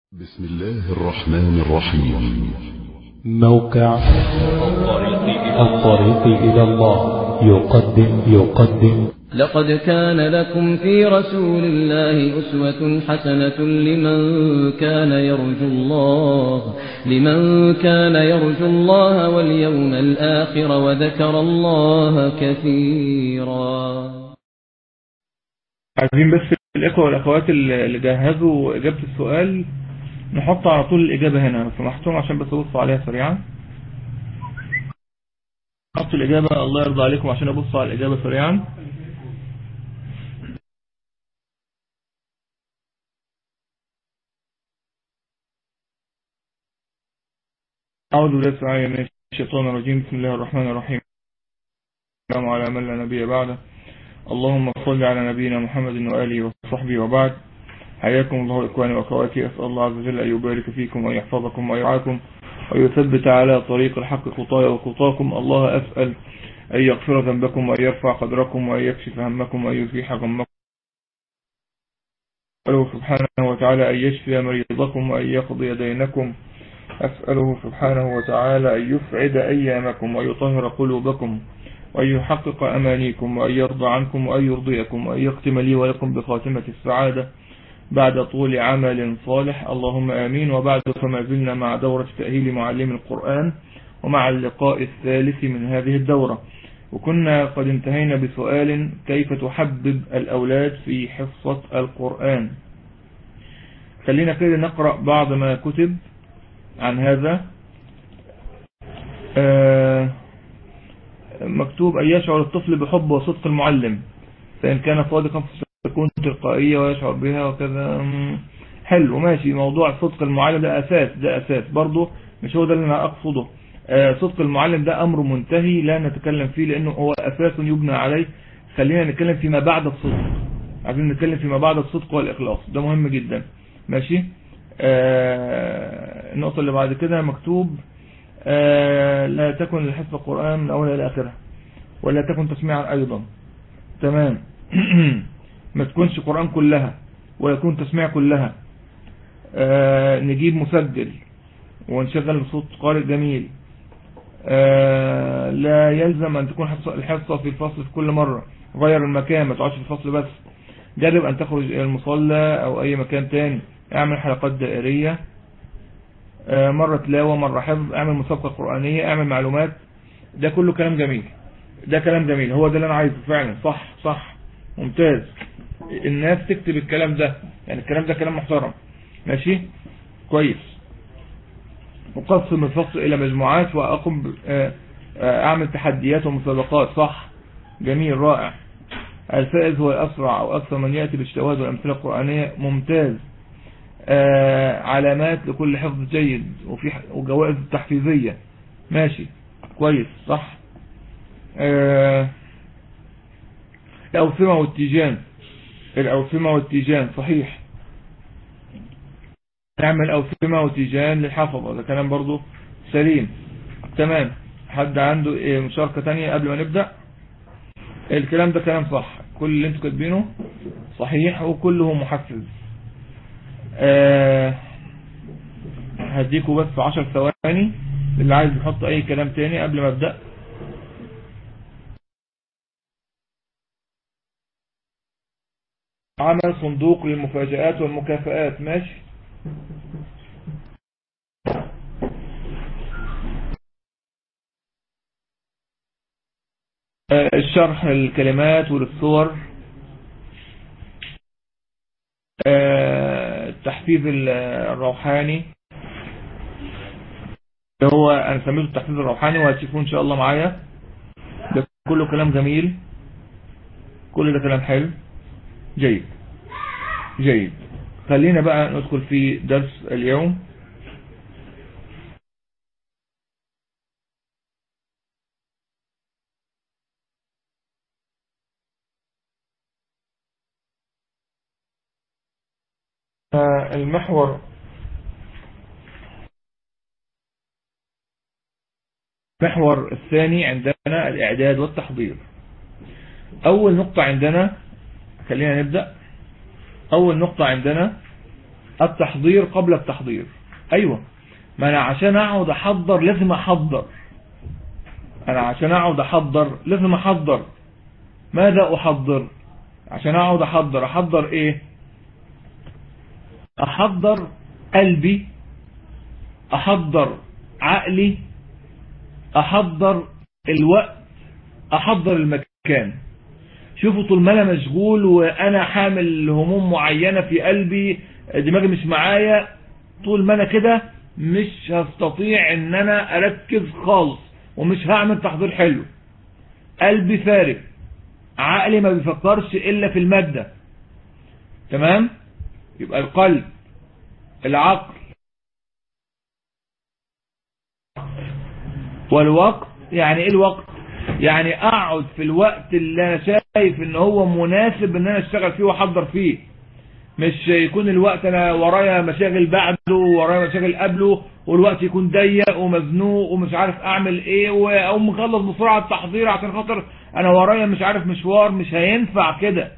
بسم الله الرحمن الرحيم موقع الطريق إلى الله يقدم يقدم لقد كان لكم في رسول الله أسوة حسنة لمن كان يرجو الله لمن كان يرجو الله واليوم الآخر وذكر الله كثيرا عايزين بس الإخوة والأخوات اللي جهزوا إجابة السؤال نحط على طول الإجابة هنا لو سمحتم عشان بس أبصوا عليها سريعا حطوا الإجابة الله يرضى عليكم عشان أبصوا على الإجابة سريعا أعوذ بالله السميع من الشيطان الرجيم بسم الله الرحمن الرحيم السلام على من لا نبي بعده اللهم صل على نبينا محمد وآله وصحبه وبعد حياكم الله إخواني وأخواتي أسأل الله عز وجل أن يبارك فيكم وأن يحفظكم ويرعاكم ويثبت على طريق الحق خطايا وخطاكم الله أسأل أن يغفر ذنبكم وأن يرفع قدركم وأن يكشف همكم وأن يزيح غمكم أسأله سبحانه وتعالى أن يشفي مريضكم وأن يقضي دينكم أسأله سبحانه وتعالى أن يسعد أيامكم ويطهر قلوبكم وأن يحقق أمانيكم وأن يرضى عنكم وأن يرضيكم وأن يختم لي ولكم بخاتمة السعادة بعد طول عمل صالح اللهم آمين وبعد فما زلنا مع دورة تأهيل معلم القرآن ومع اللقاء الثالث من هذه الدورة وكنا قد انتهينا بسؤال كيف تحبب الأولاد في حفظة القرآن خلينا كده نقرأ بعض ما كتب عن هذا آه مكتوب أن يشعر الطفل بحب وصدق المعلم فإن كان صادقا تكون تلقائية ويشعر بها وكذا حلو ماشي موضوع صدق المعلم ده أساس ده أساس برضه مش هو ده اللي أنا أقصده آه صدق المعلم ده أمر منتهي لا نتكلم فيه لأنه هو أساس يبنى عليه خلينا نتكلم فيما بعد الصدق عايزين نتكلم فيما بعد الصدق والإخلاص ده مهم جدا ماشي آه النقطة اللي بعد كده مكتوب آه لا تكن لحفظ القرآن من أولها إلى آخرها ولا تكن تسميعا أيضا تمام ما تكونش قرآن كلها ولا يكون تسميع كلها آه نجيب مسجل ونشغل بصوت قارئ جميل آه لا يلزم أن تكون الحصة في الفصل في كل مرة غير المكان ما تقعدش في الفصل بس جرب أن تخرج إلى المصلى أو أي مكان تاني اعمل حلقات دائرية آه مرة تلاوة مرة حفظ اعمل مسابقة قرآنية اعمل معلومات ده كله كلام جميل ده كلام جميل هو ده اللي انا عايزه فعلا صح صح ممتاز الناس تكتب الكلام ده يعني الكلام ده كلام محترم ماشي كويس اقسم الفصل الى مجموعات واقوم اعمل تحديات ومسابقات صح جميل رائع الفائز هو الاسرع او اكثر من ياتي بالشواهد والامثله القرانيه ممتاز آه علامات لكل حفظ جيد وفي وجوائز تحفيزيه ماشي كويس صح آه الأوسمة والتيجان الأوسمة والتيجان صحيح نعمل أوسمة وتيجان للحفظة ده كلام برضو سليم تمام حد عنده إيه مشاركة تانية قبل ما نبدأ الكلام ده كلام صح كل اللي انتوا كاتبينه صحيح وكله محفز أه هديكوا بس عشر ثواني اللي عايز يحط اي كلام تاني قبل ما ابدأ عمل صندوق للمفاجآت والمكافآت ماشي الشرح الكلمات والصور التحفيز الروحاني اللي هو انا سميته التحفيز الروحاني وهتشوفوه ان شاء الله معايا ده كله كلام جميل كل ده كلام حلو جيد جيد خلينا بقى ندخل في درس اليوم المحور المحور الثاني عندنا الإعداد والتحضير أول نقطة عندنا خلينا نبدأ أول نقطة عندنا التحضير قبل التحضير ايوه ما انا عشان اقعد احضر لازم احضر انا عشان اقعد احضر لازم احضر ماذا احضر عشان اقعد احضر احضر ايه احضر قلبي احضر عقلي احضر الوقت احضر المكان شوفوا طول ما انا مشغول وانا حامل هموم معينة في قلبي دماغي مش معايا طول ما انا كده مش هستطيع ان انا اركز خالص ومش هعمل تحضير حلو قلبي فارغ عقلي ما بيفكرش الا في المادة تمام يبقى القلب العقل والوقت يعني ايه الوقت يعني اقعد في الوقت اللي انا شايف ان هو مناسب ان انا اشتغل فيه واحضر فيه مش يكون الوقت انا ورايا مشاغل بعده ورايا مشاغل قبله والوقت يكون ضيق ومزنوق ومش عارف اعمل ايه واقوم مخلص بسرعه التحضير عشان خاطر انا ورايا مش عارف مشوار مش هينفع كده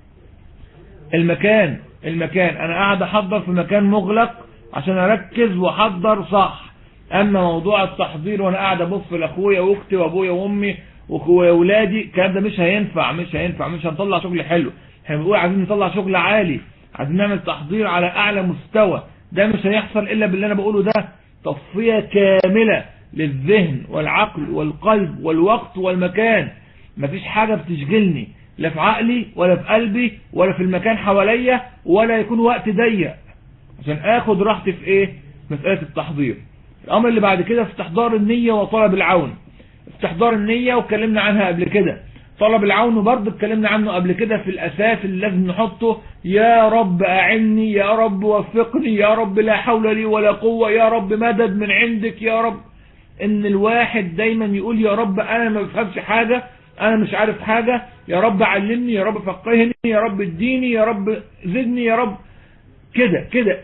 المكان المكان انا قاعد احضر في مكان مغلق عشان اركز واحضر صح اما موضوع التحضير وانا قاعد ابص لاخويا واختي وابويا وامي واولادي الكلام ده مش هينفع مش هينفع مش هنطلع شغل حلو احنا بنقول عايزين نطلع شغل عالي عايزين نعمل تحضير على اعلى مستوى ده مش هيحصل الا باللي انا بقوله ده تصفية كاملة للذهن والعقل والقلب والوقت والمكان مفيش حاجة بتشغلني لا في عقلي ولا في قلبي ولا في المكان حواليا ولا يكون وقت ضيق عشان اخد راحتي في ايه مسألة التحضير الامر اللي بعد كده استحضار النية وطلب العون استحضار النية واتكلمنا عنها قبل كده طلب العون برضه اتكلمنا عنه قبل كده في الاساس اللي لازم نحطه يا رب اعني يا رب وفقني يا رب لا حول لي ولا قوة يا رب مدد من عندك يا رب ان الواحد دايما يقول يا رب انا ما بفهمش حاجة انا مش عارف حاجة يا رب علمني يا رب فقهني يا رب اديني يا رب زدني يا رب كده كده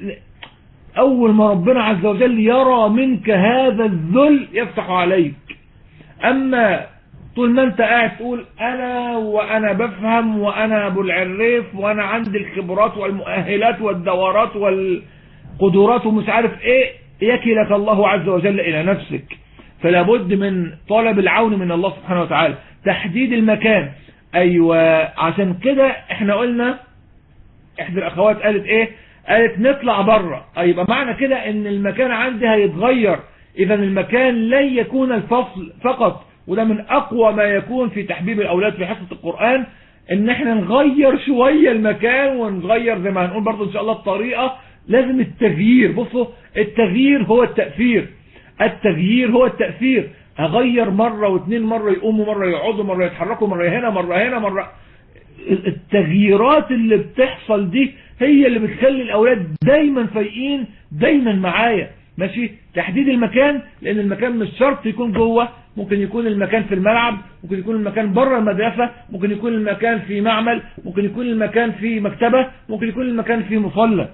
اول ما ربنا عز وجل يرى منك هذا الذل يفتح عليك اما طول ما انت قاعد تقول انا وانا بفهم وانا ابو العريف وانا عندي الخبرات والمؤهلات والدورات والقدرات ومش عارف ايه يكلك الله عز وجل الى نفسك فلا بد من طلب العون من الله سبحانه وتعالى تحديد المكان ايوه عشان كده احنا قلنا احدى الاخوات قالت ايه قالت نطلع بره يبقى معنى كده ان المكان عندي هيتغير اذا المكان لن يكون الفصل فقط وده من اقوى ما يكون في تحبيب الاولاد في حصة القرآن ان احنا نغير شوية المكان ونغير زي ما هنقول برضو ان شاء الله الطريقة لازم التغيير بصوا التغيير هو التأثير التغيير هو التأثير هغير مرة واثنين مرة يقوموا مرة يقعدوا مرة يتحركوا مرة هنا مرة هنا مرة التغييرات اللي بتحصل دي هي اللي بتخلي الاولاد دايما فايقين دايما معايا ماشي تحديد المكان لان المكان مش شرط يكون جوه ممكن يكون المكان في الملعب ممكن يكون المكان بره المدرسة ممكن يكون المكان في معمل ممكن يكون المكان في مكتبة ممكن يكون المكان في مصلى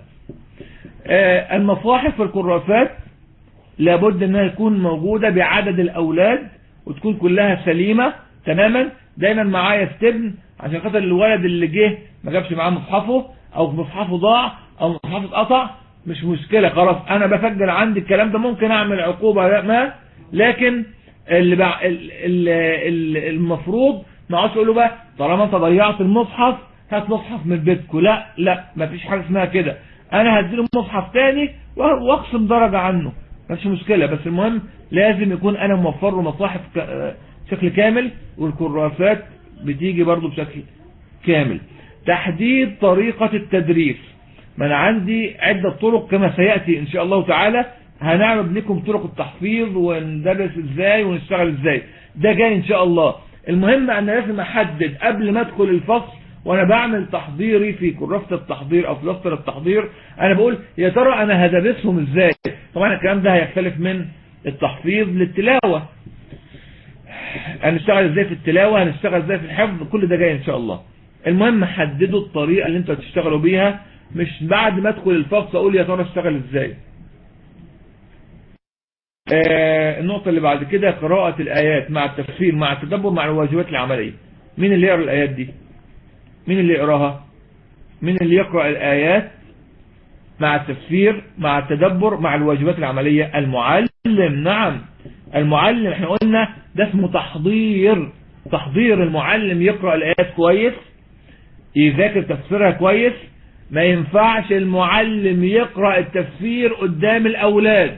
آه المصاحف والكراسات لابد انها تكون موجودة بعدد الاولاد وتكون كلها سليمة تماما دايما معايا ستبن عشان خاطر الولد اللي جه ما جابش معاه مصحفه او مصحفه ضاع او مصحفه اتقطع مش مشكلة خلاص انا بسجل عندي الكلام ده ممكن اعمل عقوبة ما لكن اللي بع... المفروض ما اقعدش اقول له بقى طالما انت ضيعت المصحف هات مصحف من بيتكم لا لا مفيش حاجه اسمها كده انا هديله مصحف تاني واقسم درجه عنه مفيش مشكله بس المهم لازم يكون انا موفر له مصاحف بشكل كامل والكراسات بتيجي برضو بشكل كامل تحديد طريقة التدريس ما انا عندي عدة طرق كما سيأتي ان شاء الله تعالى هنعرض لكم طرق التحفيظ وندرس ازاي ونشتغل ازاي ده جاي ان شاء الله المهم انا لازم احدد قبل ما ادخل الفصل وانا بعمل تحضيري في كراسة التحضير او في دفتر التحضير انا بقول يا ترى انا هدرسهم ازاي طبعا الكلام ده هيختلف من التحفيظ للتلاوة هنشتغل ازاي في التلاوة هنشتغل ازاي في الحفظ كل ده جاي ان شاء الله المهم حددوا الطريقة اللي انتوا هتشتغلوا بيها مش بعد ما ادخل الفصل اقول يا ترى اشتغل ازاي آه النقطة اللي بعد كده قراءة الآيات مع التفسير مع التدبر مع الواجبات العملية مين اللي يقرأ الآيات دي مين اللي يقراها مين اللي يقرأ الآيات مع التفسير مع التدبر مع الواجبات العملية المعلم نعم المعلم احنا قلنا ده اسمه تحضير تحضير المعلم يقرأ الآيات كويس يذاكر تفسيرها كويس ما ينفعش المعلم يقرأ التفسير قدام الأولاد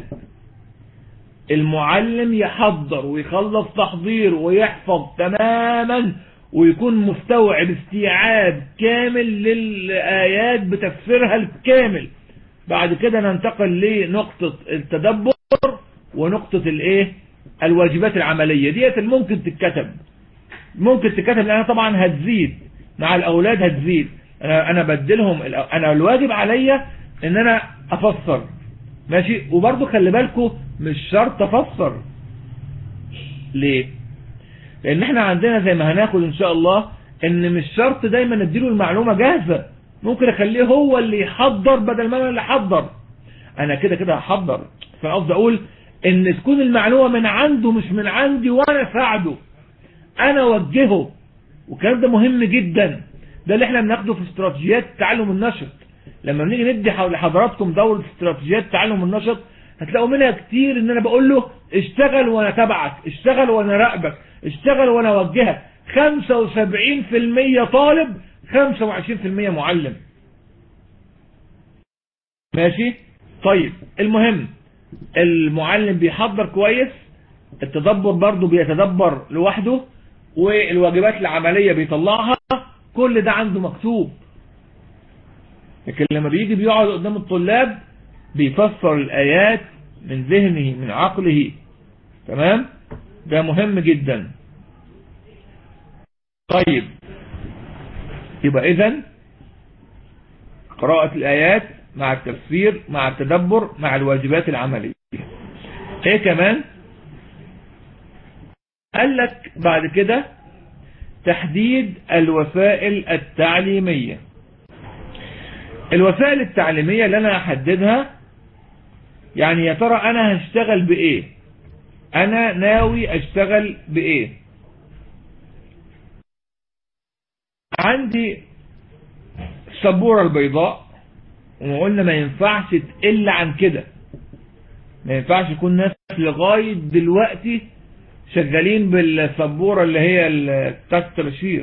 المعلم يحضر ويخلص تحضير ويحفظ تماما ويكون مستوعب استيعاب كامل للآيات بتفسيرها الكامل بعد كده ننتقل لنقطة التدبر ونقطة الايه الواجبات العملية ديت اللي ممكن تتكتب ممكن تتكتب لانها طبعا هتزيد مع الاولاد هتزيد انا انا بدلهم انا الواجب عليا ان انا افسر ماشي وبرضه خلي بالكم مش شرط افسر ليه لان احنا عندنا زي ما هناخد ان شاء الله ان مش شرط دايما نديله المعلومة جاهزة ممكن اخليه هو اللي يحضر بدل ما انا اللي احضر انا كده كده هحضر فقصد اقول ان تكون المعلومة من عنده مش من عندي وانا اساعده انا اوجهه والكلام ده مهم جدا ده اللي احنا بناخده في استراتيجيات التعلم النشط لما بنيجي ندي لحضراتكم دورة استراتيجيات التعلم النشط هتلاقوا منها كتير ان انا بقول له اشتغل وانا تبعك اشتغل وانا راقبك اشتغل وانا اوجهك 75% طالب 25% معلم ماشي طيب المهم المعلم بيحضر كويس التدبر برضه بيتدبر لوحده والواجبات العملية بيطلعها كل ده عنده مكتوب لكن لما بيجي بيقعد قدام الطلاب بيفسر الآيات من ذهنه من عقله تمام ده مهم جدا طيب يبقى اذا قراءة الآيات مع التفسير مع التدبر مع الواجبات العملية ايه كمان قال لك بعد كده تحديد الوسائل التعليمية الوسائل التعليمية اللي انا هحددها يعني يا ترى انا هشتغل بايه انا ناوي اشتغل بايه عندي السبورة البيضاء وقلنا ما ينفعش تقل عن كده ما ينفعش يكون ناس لغاية دلوقتي شغالين بالسبورة اللي هي التكترشير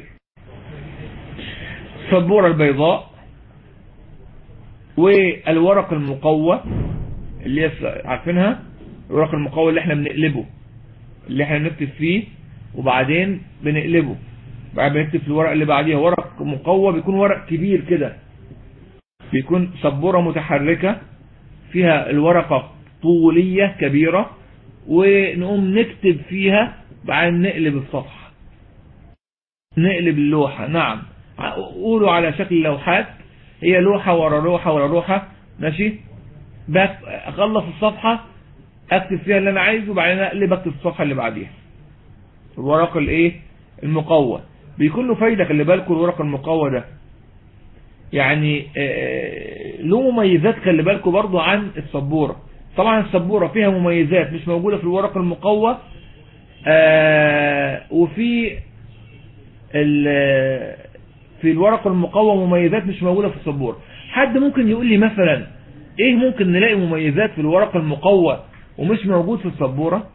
السبورة البيضاء والورق المقوى اللي هي عارفينها الورق المقوى اللي احنا بنقلبه اللي احنا بنكتب فيه وبعدين بنقلبه بعد بنكتب في الورق اللي بعديها ورق مقوى بيكون ورق كبير كده بيكون سبورة متحركة فيها الورقة طولية كبيرة ونقوم نكتب فيها بعدين نقلب الصفحة نقلب اللوحة نعم قولوا على شكل لوحات هي لوحة ورا لوحة ورا لوحة ماشي بس اخلص الصفحة اكتب فيها اللي انا عايزه وبعدين اقلب اكتب الصفحة اللي بعديها الورق الايه المقوى بيكون له فايدة خلي بالكم الورق المقوى ده يعني له مميزات خلي بالكم برضو عن السبورة طبعا السبورة فيها مميزات مش موجودة في الورق المقوى وفي في الورق المقوى مميزات مش موجودة في السبورة حد ممكن يقول لي مثلا ايه ممكن نلاقي مميزات في الورق المقوى ومش موجود في السبورة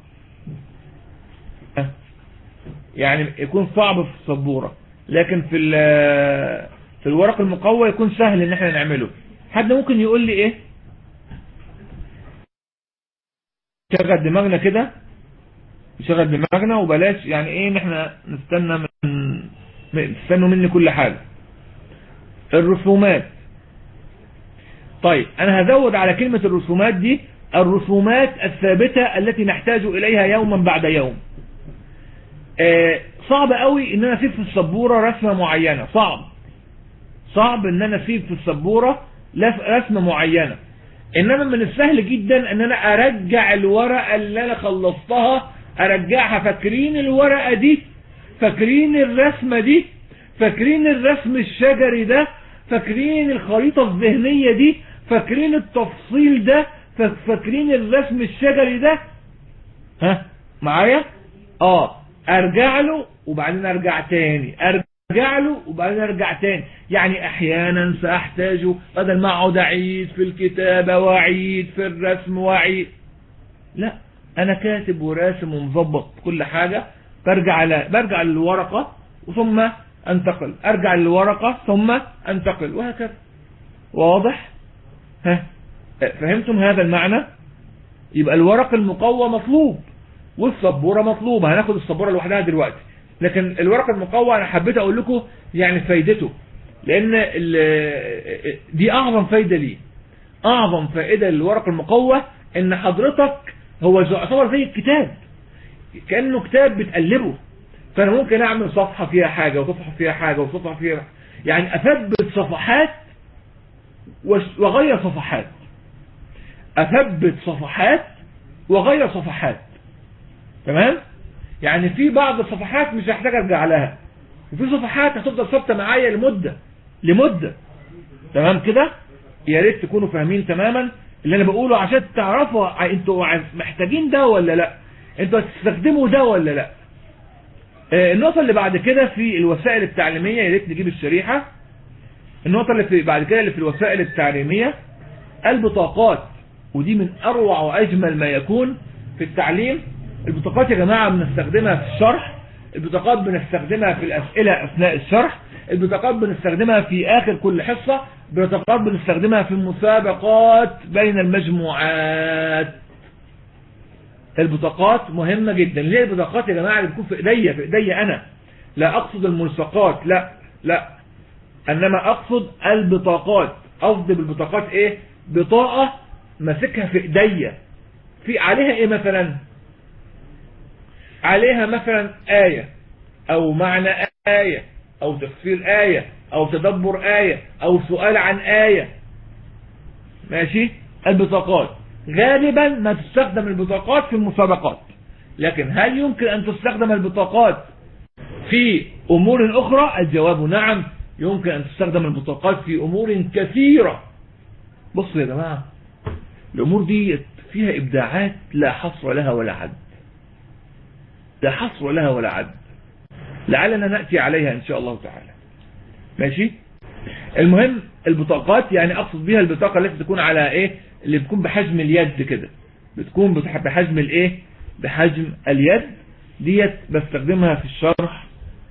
يعني يكون صعب في السبورة لكن في في الورق المقوى يكون سهل ان احنا نعمله حد ممكن يقول لي ايه شغل دماغنا كده شغل دماغنا وبلاش يعني ايه ان احنا نستنى من تستنوا مني كل حاجة الرسومات طيب انا هزود على كلمة الرسومات دي الرسومات الثابتة التي نحتاج اليها يوما بعد يوم آه صعب قوي ان انا اسيب في السبورة رسمة معينة صعب صعب ان انا اسيب في السبورة رسمة معينة انما من السهل جدا ان انا ارجع الورقة اللي انا خلصتها ارجعها فاكرين الورقة دي فاكرين الرسمة دي فاكرين الرسم الشجري ده فاكرين الخريطة الذهنية دي فاكرين التفصيل ده فاكرين الرسم الشجري ده ها معايا اه ارجع له وبعدين ارجع تاني ارجع ارجع له وبعدين ارجع تاني يعني احيانا ساحتاج بدل ما اقعد اعيد في الكتابة واعيد في الرسم واعيد لا انا كاتب وراسم ومظبط كل حاجة برجع ل... برجع للورقة ثم انتقل ارجع للورقة ثم انتقل وهكذا واضح ها فهمتم هذا المعنى يبقى الورق المقوى مطلوب والسبورة مطلوبة هناخد السبورة لوحدها دلوقتي لكن الورق المقوى انا حبيت اقول لكم يعني فايدته لان دي اعظم فايدة ليه اعظم فائدة للورق المقوى ان حضرتك هو يعتبر زي الكتاب كأنه كتاب بتقلبه فانا ممكن اعمل صفحة فيها حاجة وصفحة فيها حاجة وصفحة فيها يعني اثبت صفحات واغير صفحات اثبت صفحات واغير صفحات تمام يعني في بعض الصفحات مش هحتاج ارجع لها وفي صفحات هتفضل ثابته معايا لمده لمده تمام كده يا ريت تكونوا فاهمين تماما اللي انا بقوله عشان تعرفوا انتوا محتاجين ده ولا لا انتوا هتستخدموا ده ولا لا النقطة اللي بعد كده في الوسائل التعليمية يا ريت نجيب الشريحة النقطة اللي في بعد كده اللي في الوسائل التعليمية البطاقات ودي من اروع واجمل ما يكون في التعليم البطاقات يا جماعة بنستخدمها في الشرح البطاقات بنستخدمها في الاسئلة اثناء الشرح البطاقات بنستخدمها في اخر كل حصة البطاقات بنستخدمها في المسابقات بين المجموعات البطاقات مهمة جدا ليه البطاقات يا جماعة اللي بتكون في ايديا في ايديا انا لا اقصد الملصقات لا لا انما اقصد البطاقات قصدي بالبطاقات ايه بطاقة ماسكها في ايديا في عليها ايه مثلا عليها مثلا آية او معنى آية او تفسير آية او تدبر آية او سؤال عن آية ماشي البطاقات غالبا ما تستخدم البطاقات في المسابقات لكن هل يمكن ان تستخدم البطاقات في امور اخرى الجواب نعم يمكن ان تستخدم البطاقات في امور كثيرة بصوا يا جماعة الامور دي فيها ابداعات لا حصر لها ولا عد لا حصر لها ولا عد لعلنا نأتي عليها ان شاء الله تعالى ماشي المهم البطاقات يعني اقصد بها البطاقة التي تكون على ايه اللي بتكون بحجم اليد كده بتكون بحجم الايه بحجم اليد ديت بستخدمها في الشرح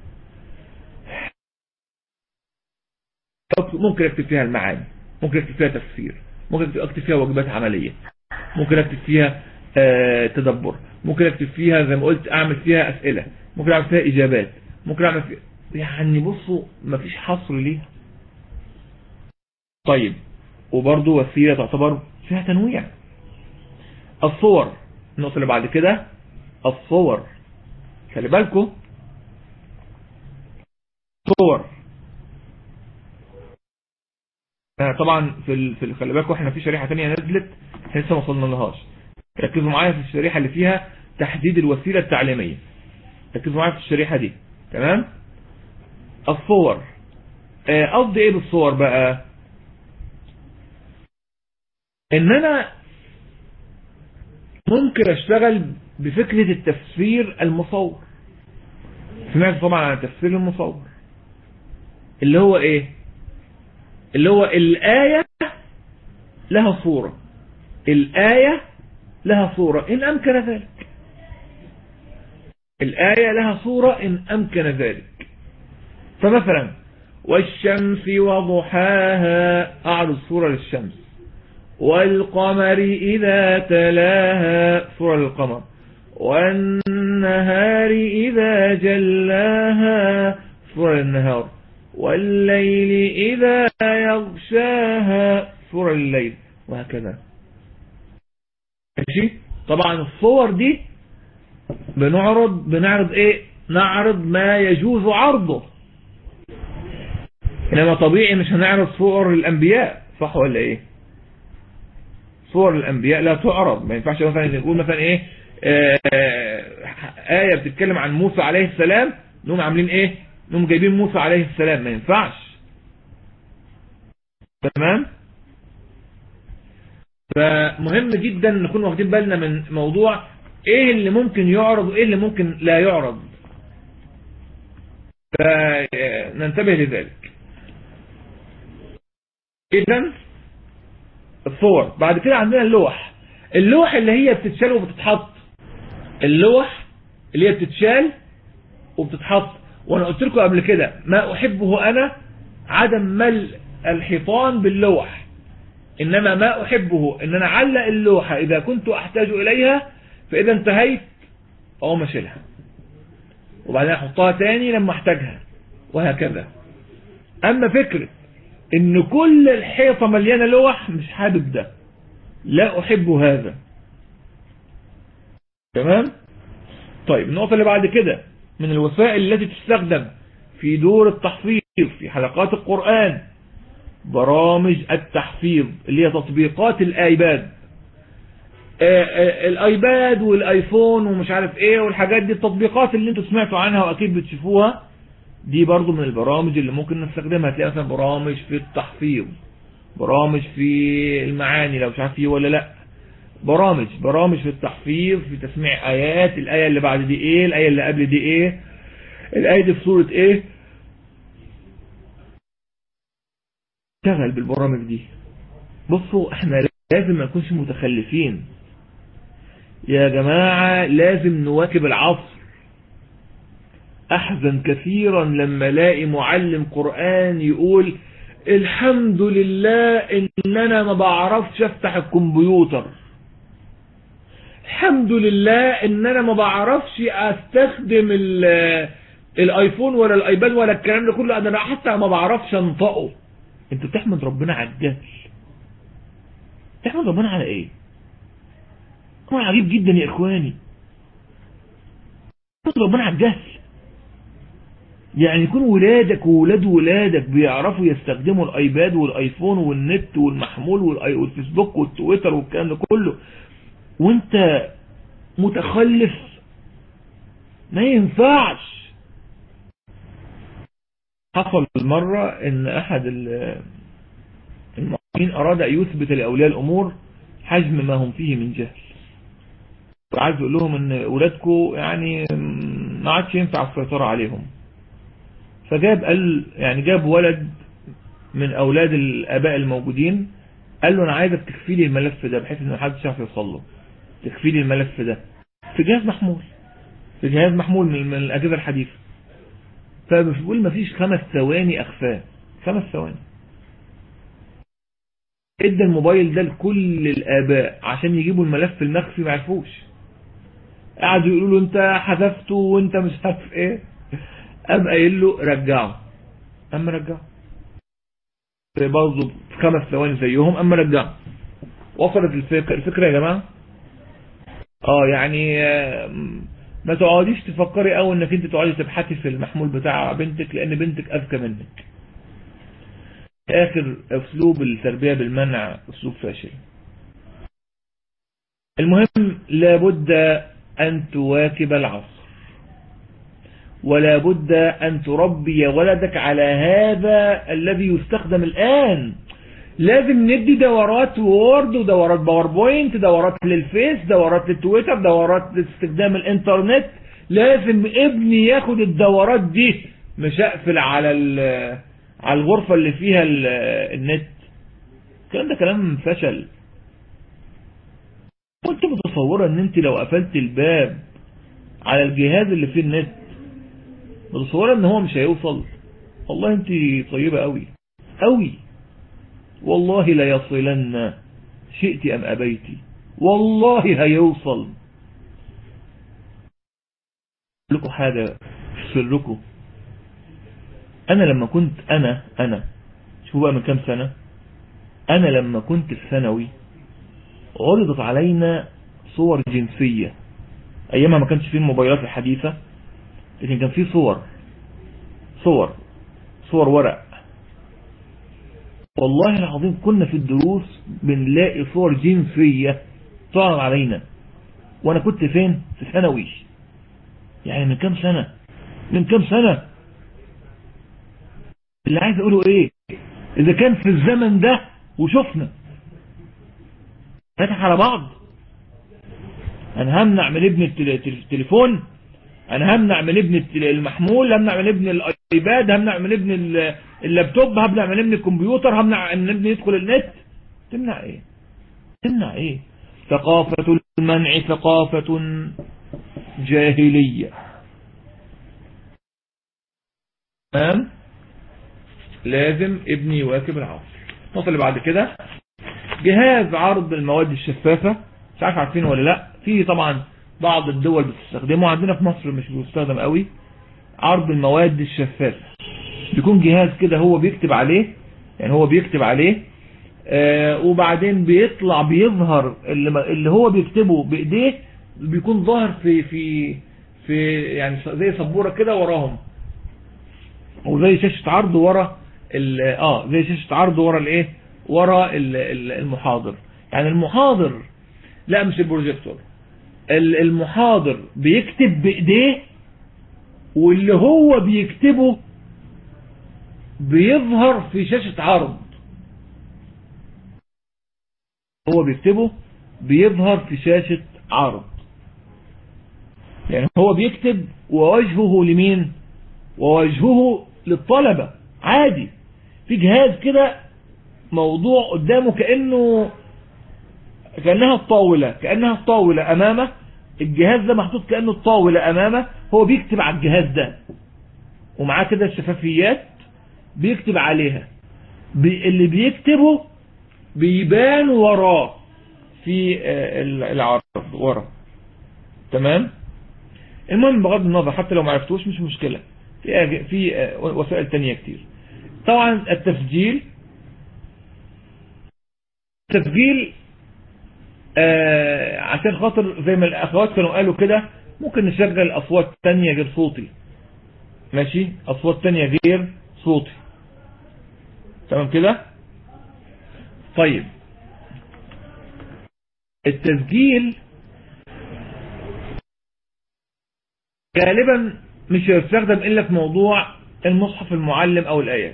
ممكن اكتب فيها المعاني ممكن اكتب فيها تفسير ممكن اكتب فيها واجبات عملية ممكن اكتب فيها آه تدبر ممكن اكتب فيها زي ما قلت اعمل فيها اسئلة ممكن اعمل فيها اجابات ممكن اعمل فيها يعني بصوا مفيش حصر ليها طيب وبرضه وسيلة تعتبر فيها تنويع الصور النقطة اللي بعد كده الصور خلي بالكم صور طبعا في ال... في خلي بالكم احنا في شريحة تانية نزلت لسه ما وصلنا لهاش ركزوا معايا في الشريحة اللي فيها تحديد الوسيلة التعليمية ركزوا معايا في الشريحة دي تمام الصور قصدي ايه بالصور بقى ان انا ممكن اشتغل بفكرة التفسير المصور سمعت طبعا عن التفسير المصور اللي هو ايه اللي هو الآية لها صورة الآية لها صورة إن أمكن ذلك الآية لها صورة إن أمكن ذلك فمثلا والشمس وضحاها أعرض صورة للشمس والقمر إذا تلاها صورة للقمر والنهار إذا جلاها صورة للنهار والليل إذا يغشاها صورة لليل وهكذا ماشي طبعا الصور دي بنعرض بنعرض ايه نعرض ما يجوز عرضه انما طبيعي مش هنعرض صور الانبياء صح ولا ايه صور الانبياء لا تعرض ما ينفعش مثلا نقول مثلا ايه آه آية بتتكلم عن موسى عليه السلام نقوم عاملين ايه نقوم جايبين موسى عليه السلام ما ينفعش تمام فمهم جدا نكون واخدين بالنا من موضوع ايه اللي ممكن يعرض وايه اللي ممكن لا يعرض فننتبه لذلك اذا الصور بعد كده عندنا اللوح اللوح اللي هي بتتشال وبتتحط اللوح اللي هي بتتشال وبتتحط وانا قلت لكم قبل كده ما احبه انا عدم ملء الحيطان باللوح انما ما احبه ان انا اعلق اللوحة اذا كنت احتاج اليها فاذا انتهيت اقوم اشيلها وبعدين احطها تاني لما احتاجها وهكذا اما فكرة ان كل الحيطة مليانة لوح مش حابب ده لا احب هذا تمام طيب النقطة اللي بعد كده من الوسائل التي تستخدم في دور التحفيظ في حلقات القرآن برامج التحفيظ اللي هي تطبيقات الايباد آه آه الايباد والايفون ومش عارف ايه والحاجات دي التطبيقات اللي انتوا سمعتوا عنها واكيد بتشوفوها دي برضو من البرامج اللي ممكن نستخدمها تلاقي مثلا برامج في التحفيظ برامج في المعاني لو مش عارف فيه ولا لا برامج برامج في التحفيظ في تسميع ايات الايه اللي بعد دي ايه الايه اللي قبل دي ايه الايه دي في سوره ايه اشتغل بالبرامج دي بصوا احنا لازم ما نكونش متخلفين يا جماعة لازم نواكب العصر احزن كثيرا لما الاقي معلم قرآن يقول الحمد لله ان انا ما بعرفش افتح الكمبيوتر الحمد لله ان انا ما بعرفش استخدم الايفون ولا الايباد ولا الكلام ده كله انا حتى ما بعرفش انطقه انت بتحمد ربنا على الجهل تحمد ربنا على ايه امر عجيب جدا يا اخواني تحمد ربنا على الجهل يعني يكون ولادك وولاد ولادك بيعرفوا يستخدموا الايباد والايفون والنت والمحمول والفيسبوك والتويتر والكلام ده كله وانت متخلف ما ينفعش حصل مرة ان احد المعلمين اراد ان يثبت لاولياء الامور حجم ما هم فيه من جهل وعايز يقول لهم ان اولادكم يعني ما عادش ينفع السيطرة عليهم فجاب قال يعني جاب ولد من اولاد الاباء الموجودين قال له انا عايزك تخفي لي الملف ده بحيث ان محدش يعرف يوصل له تخفي لي الملف ده في جهاز محمول في جهاز محمول من الاجهزه الحديثه فبيقول مفيش خمس ثواني اخفاه خمس ثواني ادى الموبايل ده لكل الاباء عشان يجيبوا الملف المخفي ما عرفوش قعدوا يقولوا له انت حذفته وانت مش عارف ايه قام قايل له رجعه اما رجعه برضه في خمس ثواني زيهم اما رجعه وصلت الفكره الفكره يا جماعه اه يعني ما تقعديش تفكري قوي انك انت تقعدي تبحثي في المحمول بتاع بنتك لان بنتك اذكى منك اخر اسلوب التربية بالمنع اسلوب فاشل المهم لابد ان تواكب العصر ولا بد ان تربي ولدك على هذا الذي يستخدم الان لازم ندي دورات وورد ودورات باوربوينت دورات للفيس دورات للتويتر دورات لاستخدام الانترنت لازم ابني ياخد الدورات دي مش اقفل على على الغرفة اللي فيها النت الكلام ده كلام فشل كنت متصورة ان انت لو قفلت الباب على الجهاز اللي فيه النت متصورة ان هو مش هيوصل والله انت طيبة قوي قوي والله لا يصلن شئت ام ابيت والله هيوصل لكم حاجة في سركم انا لما كنت انا انا شوفوا بقى من كام سنة انا لما كنت في ثانوي عرضت علينا صور جنسية ايامها ما كانش فيه الموبايلات الحديثة لكن كان فيه صور صور صور ورق والله العظيم كنا في الدروس بنلاقي صور جنسية تعرض علينا وانا كنت فين في ثانوي يعني من كام سنة من كام سنة اللي عايز اقوله ايه اذا كان في الزمن ده وشفنا فتح على بعض انا همنع من ابن التليفون انا همنع من ابن المحمول همنع من ابن الايباد همنع من ابن ال- اللابتوب همنع من ابن الكمبيوتر همنع من ابن يدخل النت تمنع ايه تمنع ايه ثقافة المنع ثقافة جاهلية تمام لازم ابني يواكب العصر النقطة اللي بعد كده جهاز عرض المواد الشفافة مش عارف عارفين ولا لا في طبعا بعض الدول بتستخدمه عندنا في مصر مش بيستخدم قوي عرض المواد الشفافة بيكون جهاز كده هو بيكتب عليه يعني هو بيكتب عليه آه وبعدين بيطلع بيظهر اللي, اللي هو بيكتبه بايديه بيكون ظاهر في في في يعني زي سبوره كده وراهم وزي شاشه عرض ورا ال- اه زي شاشه عرض ورا الايه ورا ال- ال- المحاضر يعني المحاضر لا مش البروجيكتور ال- المحاضر بيكتب بايديه واللي هو بيكتبه بيظهر في شاشة عرض هو بيكتبه بيظهر في شاشة عرض يعني هو بيكتب ووجهه لمين ووجهه للطلبة عادي في جهاز كده موضوع قدامه كأنه كأنها الطاولة كأنها الطاولة أمامه الجهاز ده محطوط كأنه الطاولة أمامه هو بيكتب على الجهاز ده ومعاه كده الشفافيات بيكتب عليها بي اللي بيكتبه بيبان وراه في آه، العرض ورا تمام المهم بغض النظر حتى لو ما عرفتوش مش مشكلة في أج- في آه، وسائل تانية كتير طبعا التسجيل التسجيل آه عشان خاطر زي ما الاخوات كانوا قالوا كده ممكن نشغل اصوات تانية غير صوتي ماشي اصوات تانية غير صوتي تمام كده طيب التسجيل غالبا مش هيستخدم الا في موضوع المصحف المعلم او الايات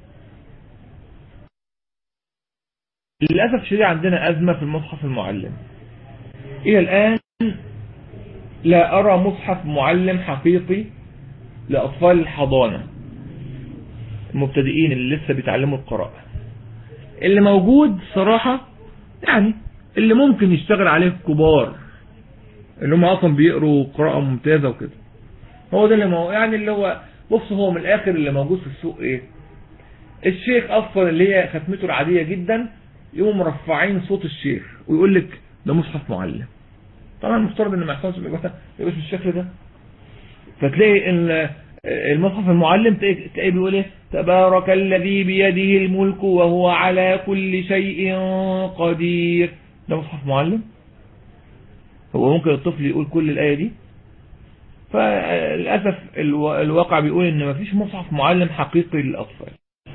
للأسف الشديد عندنا أزمة في المصحف المعلم إلى الآن لا أرى مصحف معلم حقيقي لأطفال الحضانة المبتدئين اللي لسه بيتعلموا القراءة اللي موجود صراحة يعني اللي ممكن يشتغل عليه الكبار اللي هم أصلا بيقروا قراءة ممتازة وكده هو ده اللي مو... يعني اللي هو بص هو من الآخر اللي موجود في السوق إيه الشيخ أصلا اللي هي ختمته العادية جدا يقوموا مرفعين صوت الشيخ ويقول لك ده مصحف معلم طبعا المفترض ان ما يحصلش يبقى يبقاش بالشكل ده فتلاقي ان المصحف المعلم تلاقي تلاقيه بيقول ايه تبارك الذي بيده الملك وهو على كل شيء قدير ده مصحف معلم هو ممكن الطفل يقول كل الآية دي فللأسف الوا- الواقع بيقول ان مفيش مصحف معلم حقيقي للأطفال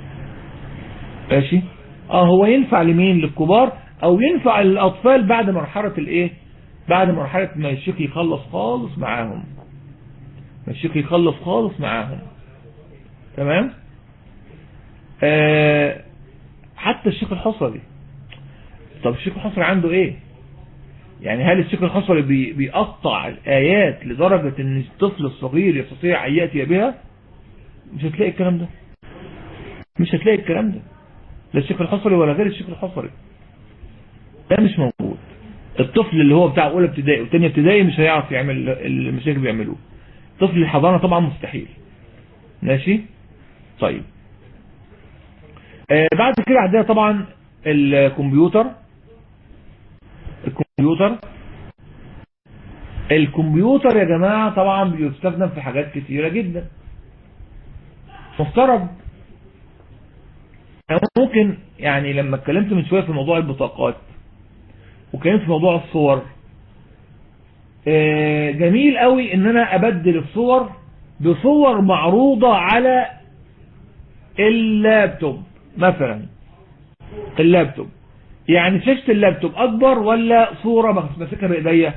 ماشي اه هو ينفع لمين للكبار او ينفع للاطفال بعد مرحلة الايه بعد مرحلة ما الشيخ يخلص خالص معاهم ما الشيخ يخلص خالص معاهم تمام آه حتى الشيخ الحصري طب الشيخ الحصري عنده ايه يعني هل الشيخ الحصري بي بيقطع الايات لدرجة ان الطفل الصغير يستطيع ان يأتي بها مش هتلاقي الكلام ده مش هتلاقي الكلام ده لا الشيخ الحصري ولا غير الشيخ الحصري ده مش موجود الطفل اللي هو بتاع اولى ابتدائي وثانيه ابتدائي مش هيعرف يعمل اللي المشايخ بيعملوه طفل الحضانه طبعا مستحيل ماشي طيب آه بعد كده عندنا طبعا الكمبيوتر الكمبيوتر الكمبيوتر يا جماعة طبعا بيستخدم في حاجات كثيرة جدا مفترض أنا ممكن يعني لما اتكلمت من شوية في موضوع البطاقات وكلمت في موضوع الصور آه، جميل قوي ان انا ابدل الصور بصور معروضة على اللابتوب مثلا اللابتوب يعني شاشة اللابتوب اكبر ولا صورة ماسكها بايديا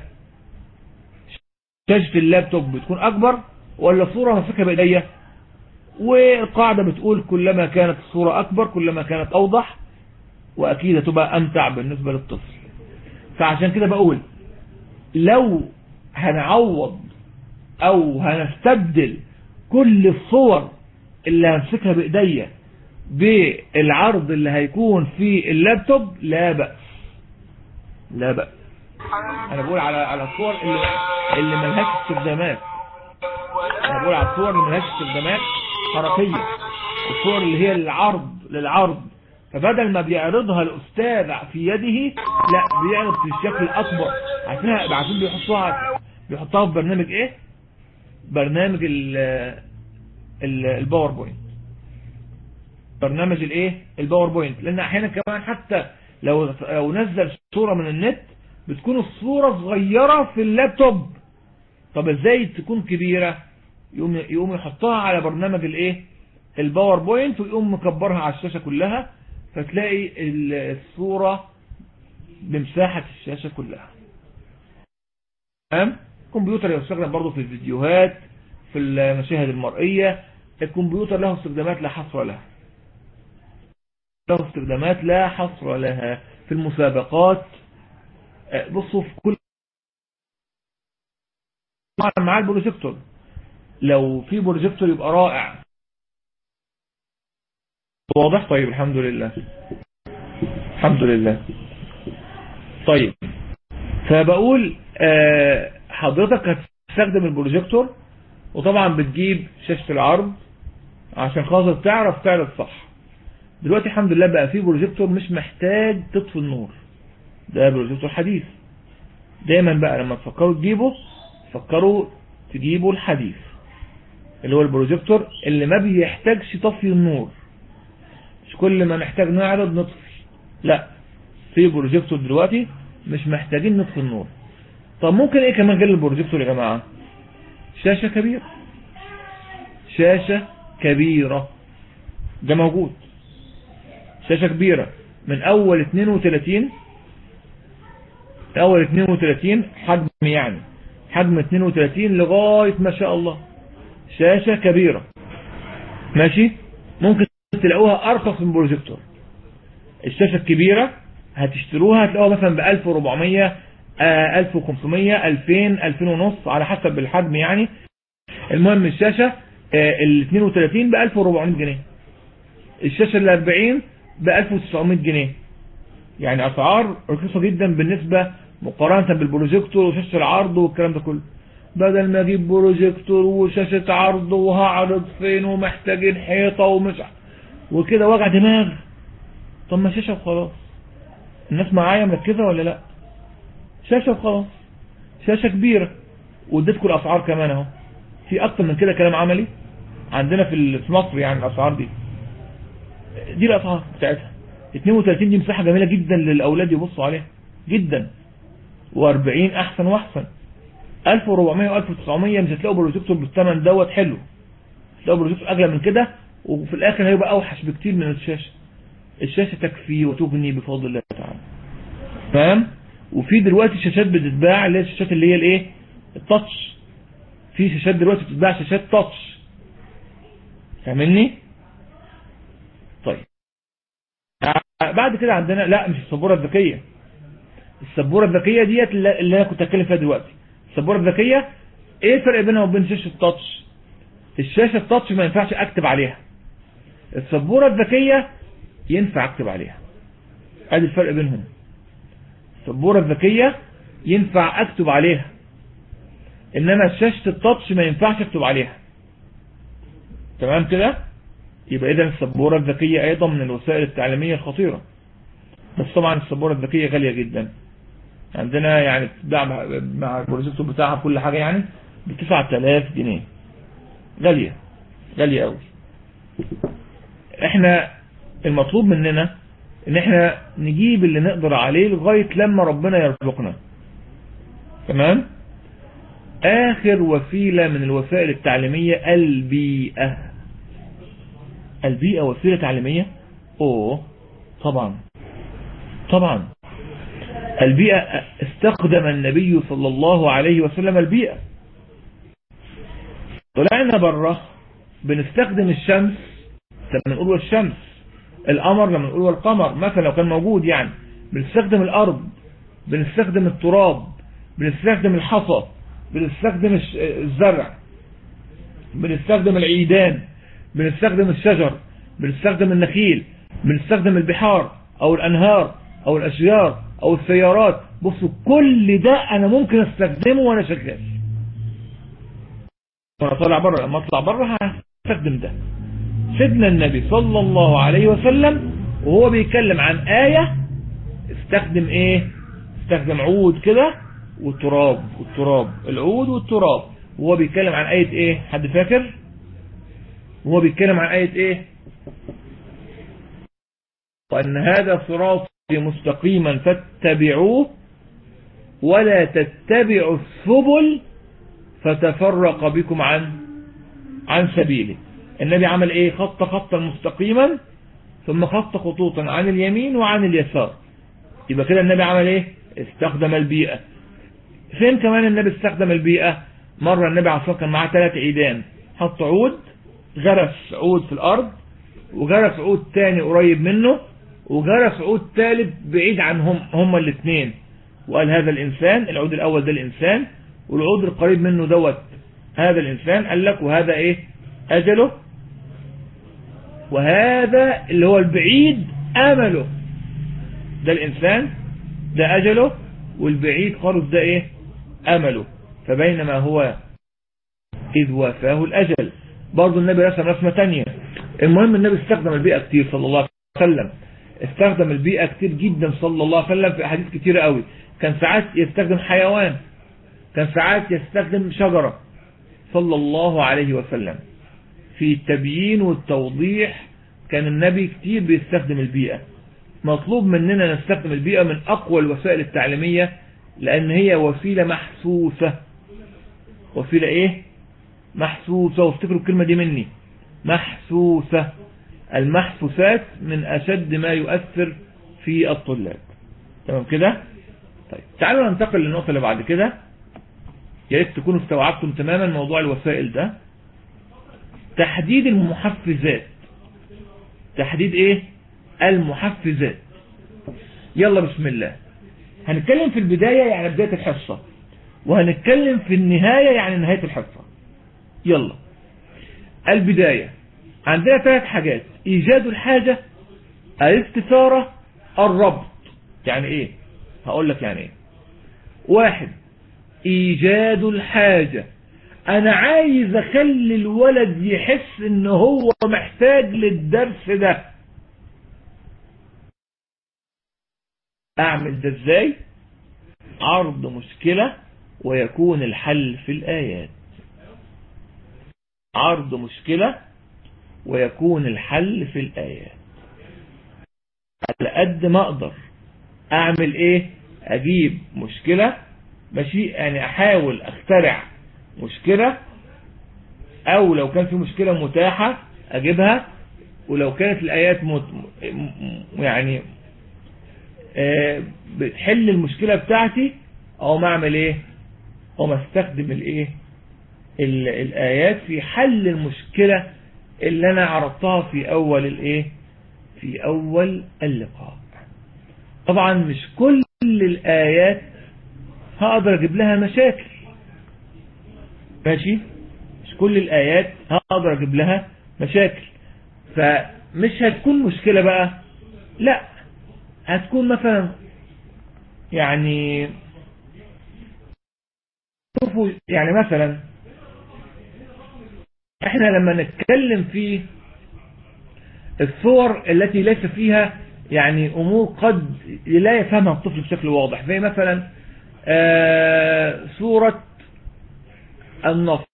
شاشة اللابتوب بتكون اكبر ولا صورة ماسكها بايديا والقاعدة بتقول كلما كانت الصورة أكبر كلما كانت أوضح وأكيد هتبقى أمتع بالنسبة للطفل فعشان كده بقول لو هنعوض أو هنستبدل كل الصور اللي همسكها بايديا بالعرض اللي هيكون في اللابتوب لا بأس لا بأس انا بقول على على الصور اللي اللي ملهاش استخدامات انا بقول على الصور اللي ملهاش استخدامات حركيه الصور اللي هي للعرض للعرض فبدل ما بيعرضها الاستاذ في يده لا بيعرض في الشكل الاكبر عارفينها عارفين بيحطوها بيحطوها في برنامج ايه برنامج ال ال الباوربوينت برنامج الايه الباوربوينت لان احيانا كمان حتى لو لو نزل صوره من النت بتكون الصوره صغيره في اللابتوب طب ازاي تكون كبيره يقوم يقوم يحطها على برنامج الايه الباوربوينت ويقوم مكبرها على الشاشه كلها فتلاقي الصوره بمساحه الشاشه كلها تمام الكمبيوتر يستخدم برضه في الفيديوهات في المشاهد المرئيه الكمبيوتر له استخدامات لا حصر لها له استخدامات لا حصر لها في المسابقات بصوا في كل طبعا مع البروجيكتور لو في بروجيكتور يبقى رائع واضح طيب الحمد لله الحمد لله طيب فبقول آه حضرتك هتستخدم البروجيكتور وطبعا بتجيب شاشة العرض عشان خاطر تعرف تعرض صح دلوقتي الحمد لله بقى في بروجيكتور مش محتاج تطفي النور ده بروجيكتور حديث دايما بقى لما تفكروا تجيبه فكروا تجيبوا الحديث اللي هو البروجيكتور اللي ما بيحتاجش طفي النور مش كل ما نحتاج نعرض نطفي لا في بروجيكتور دلوقتي مش محتاجين نطفي النور طب ممكن ايه كمان غير البروجيكتور يا جماعة شاشة كبيرة شاشة كبيرة ده موجود شاشة كبيرة من اول 32 اول 32 حجم يعني حجم 32 لغاية ما شاء الله شاشة كبيرة ماشي ممكن تلاقوها ارخص من بروجيكتور الشاشة الكبيرة هتشتروها هتلاقوها مثلا ب 1400 آه 1500 2000 2000 ونص على حسب الحجم يعني المهم الشاشة آه ال 32 ب 1400 جنيه الشاشة ال 40 ب 1900 جنيه يعني اسعار رخيصة جدا بالنسبة مقارنة بالبروجيكتور وشاشة العرض والكلام ده كله بدل ما اجيب بروجيكتور وشاشة عرض وهعرض فين ومحتاجين حيطة ومش وكده وجع دماغ طب ما شاشة وخلاص الناس معايا مركزة ولا لا شاشة وخلاص شاشة كبيرة واديتكم الاسعار كمان اهو في اكتر من كده كلام عملي عندنا في مصر يعني الاسعار دي دي الاسعار بتاعتها 32 دي مساحة جميلة جدا للاولاد يبصوا عليها جدا و40 احسن واحسن 1400 و1900 مش هتلاقوا بروجيكتور بالثمن دوت حلو هتلاقوا بروجيكتور اغلى من كده وفي الاخر هيبقى اوحش بكتير من الشاشة الشاشة تكفي وتغني بفضل الله تعالى فاهم وفي دلوقتي شاشات بتتباع اللي هي الشاشات اللي هي الايه التاتش في شاشات دلوقتي بتتباع شاشات تاتش فاهمني طيب بعد كده عندنا لا مش السبوره الذكيه السبوره الذكيه ديت اللي انا كنت اتكلم فيها دلوقتي السبوره الذكيه ايه الفرق بينها وبين شاشه التاتش الشاشه التاتش ما ينفعش اكتب عليها السبوره الذكيه ينفع اكتب عليها ادي الفرق بينهم السبوره الذكيه ينفع اكتب عليها انما شاشه التاتش ما ينفعش اكتب عليها تمام كده يبقى اذا السبوره الذكيه ايضا من الوسائل التعليميه الخطيره بس طبعا السبوره الذكيه غاليه جدا عندنا يعني بتتباع مع البروجيكتور بتاعها كل حاجه يعني ب 9000 جنيه غاليه غاليه قوي احنا المطلوب مننا ان احنا نجيب اللي نقدر عليه لغاية لما ربنا يرزقنا تمام اخر وسيلة من الوسائل التعليمية البيئة البيئة وسيلة تعليمية اوه طبعا طبعا البيئة استخدم النبي صلى الله عليه وسلم البيئة طلعنا بره بنستخدم الشمس لما نقول الشمس القمر لما نقول القمر مثلا لو كان موجود يعني بنستخدم الارض بنستخدم التراب بنستخدم الحصى بنستخدم الزرع بنستخدم العيدان بنستخدم الشجر بنستخدم النخيل بنستخدم البحار او الانهار او الاشجار او السيارات بصوا كل ده انا ممكن استخدمه وانا شغال وانا طالع بره لما اطلع بره هستخدم ده سيدنا النبي صلى الله عليه وسلم وهو بيتكلم عن آية استخدم ايه استخدم عود كده والتراب والتراب العود والتراب وهو بيتكلم عن آية ايه حد فاكر وهو بيتكلم عن آية ايه وأن هذا صراطي مستقيما فاتبعوه ولا تتبعوا السبل فتفرق بكم عن عن سبيله النبي عمل ايه خط خطا مستقيما ثم خط خطوطا عن اليمين وعن اليسار يبقى كده النبي عمل ايه استخدم البيئة فين كمان النبي استخدم البيئة مرة النبي عليه الصلاة كان معاه ثلاث عيدان حط عود غرس عود في الارض وغرس عود تاني قريب منه وغرس عود ثالث بعيد عنهم هما الاثنين وقال هذا الانسان العود الاول ده الانسان والعود القريب منه دوت هذا الانسان قال لك وهذا ايه اجله وهذا اللي هو البعيد امله ده الانسان ده اجله والبعيد خالص ده ايه امله فبينما هو اذ وافاه الاجل برضه النبي رسم رسمة تانية المهم النبي استخدم البيئة كتير صلى الله عليه وسلم استخدم البيئة كتير جدا صلى الله عليه وسلم في احاديث كتيرة قوي كان ساعات يستخدم حيوان كان ساعات يستخدم شجرة صلى الله عليه وسلم في التبيين والتوضيح كان النبي كتير بيستخدم البيئة مطلوب مننا نستخدم البيئة من أقوى الوسائل التعليمية لأن هي وسيلة محسوسة وسيلة إيه محسوسة وافتكروا الكلمة دي مني محسوسة المحسوسات من أشد ما يؤثر في الطلاب تمام كده طيب تعالوا ننتقل للنقطة اللي بعد كده يا ريت تكونوا استوعبتم تماما موضوع الوسائل ده تحديد المحفزات تحديد ايه المحفزات يلا بسم الله هنتكلم في البداية يعني بداية الحصة وهنتكلم في النهاية يعني نهاية الحصة يلا البداية عندنا ثلاث حاجات ايجاد الحاجة الاستثارة الربط يعني ايه هقول لك يعني ايه واحد ايجاد الحاجة انا عايز اخلي الولد يحس ان هو محتاج للدرس ده اعمل ده ازاي عرض مشكلة ويكون الحل في الايات عرض مشكلة ويكون الحل في الايات على قد ما اقدر اعمل ايه اجيب مشكلة ماشي يعني احاول اخترع مشكلة او لو كان في مشكلة متاحة اجيبها ولو كانت الايات مت يعني آه بتحل المشكلة بتاعتي او ما اعمل ايه او ما استخدم الايه الايات في حل المشكلة اللي انا عرضتها في اول الايه في اول اللقاء طبعا مش كل الايات هقدر اجيب لها مشاكل ماشي مش كل الايات هقدر اجيب لها مشاكل فمش هتكون مشكلة بقى لا هتكون مثلا يعني شوفوا يعني مثلا احنا لما نتكلم في الصور التي ليس فيها يعني امور قد لا يفهمها الطفل بشكل واضح زي مثلا آه سورة النصر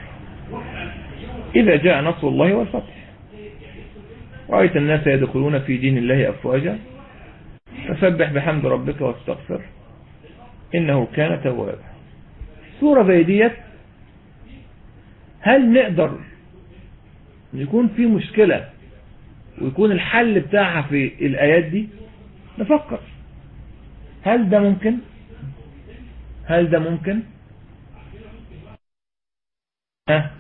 إذا جاء نصر الله والفتح رأيت الناس يدخلون في دين الله أفواجا فسبح بحمد ربك واستغفر إنه كان توابا سورة زي ديت هل نقدر يكون في مشكلة ويكون الحل بتاعها في الآيات دي نفكر هل ده ممكن هل ده ممكن ها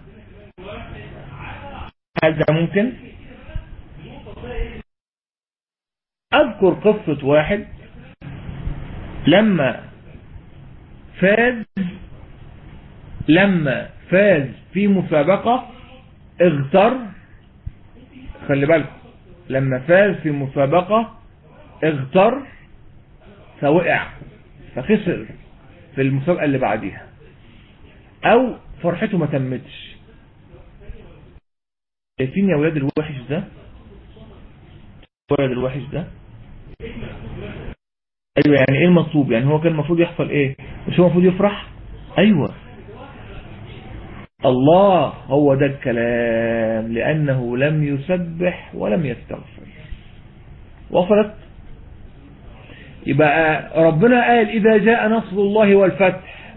هل ده ممكن اذكر قصة واحد لما فاز لما فاز في مسابقة اغتر خلي بالكم لما فاز في مسابقة اغتر فوقع فخسر في المسابقة اللي بعديها او فرحته ما تمتش شايفين يا ولاد الوحش ده الولد الوحش ده ايوه يعني ايه المطلوب يعني هو كان المفروض يحصل ايه مش هو المفروض يفرح ايوه الله هو ده الكلام لانه لم يسبح ولم يستغفر وصلت يبقى ربنا قال اذا جاء نصر الله والفتح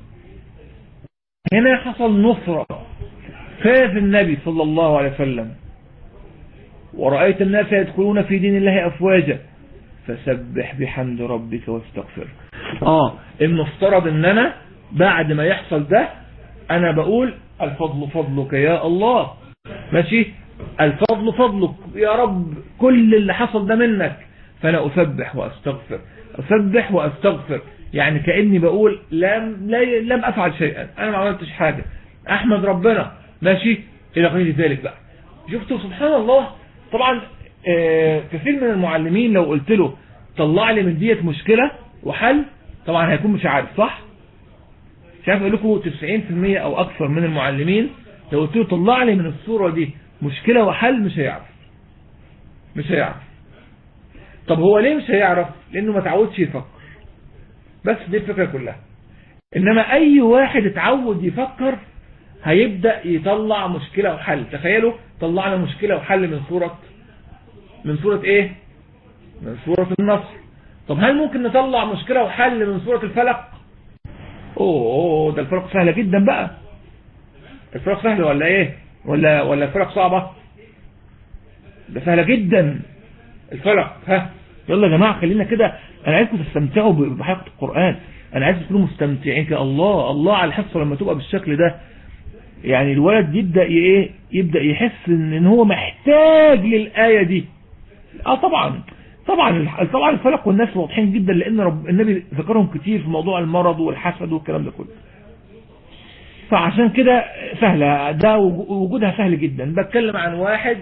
هنا حصل نصرة فاز النبي صلى الله عليه وسلم ورأيت الناس يدخلون في دين الله أفواجا فسبح بحمد ربك واستغفر اه المفترض ان انا بعد ما يحصل ده انا بقول الفضل فضلك يا الله ماشي الفضل فضلك يا رب كل اللي حصل ده منك فانا اسبح واستغفر اسبح واستغفر يعني كاني بقول لم لم افعل شيئا انا ما عملتش حاجه احمد ربنا ماشي الى غير ذلك بقى شفتوا سبحان الله طبعا آه كثير من المعلمين لو قلت له طلع لي من ديت مشكلة وحل طبعا هيكون مش عارف صح مش عارف اقول لكم 90% او اكثر من المعلمين لو قلت له طلع لي من الصورة دي مشكلة وحل مش هيعرف مش هيعرف طب هو ليه مش هيعرف لانه ما تعودش يفكر بس دي الفكرة كلها انما اي واحد اتعود يفكر هيبدأ يطلع مشكلة وحل تخيلوا طلعنا مشكلة وحل من صورة من صورة ايه من صورة النصر طب هل ممكن نطلع مشكلة وحل من صورة الفلق اوه ده الفلق سهلة جدا بقى الفلق سهلة ولا ايه ولا ولا الفلق صعبة ده سهلة جدا الفلق ها يلا يا جماعة خلينا كده انا عايزكم تستمتعوا بحلقة القرآن انا عايز تكونوا مستمتعين كده الله الله على الحصة لما تبقى بالشكل ده يعني الولد يبدأ ايه يبدأ يحس ان هو محتاج للآية دي اه طبعا طبعا طبعا الفلق والناس واضحين جدا لان رب النبي ذكرهم كتير في موضوع المرض والحسد والكلام ده كله فعشان كده سهلة ده وجودها سهل جدا بتكلم عن واحد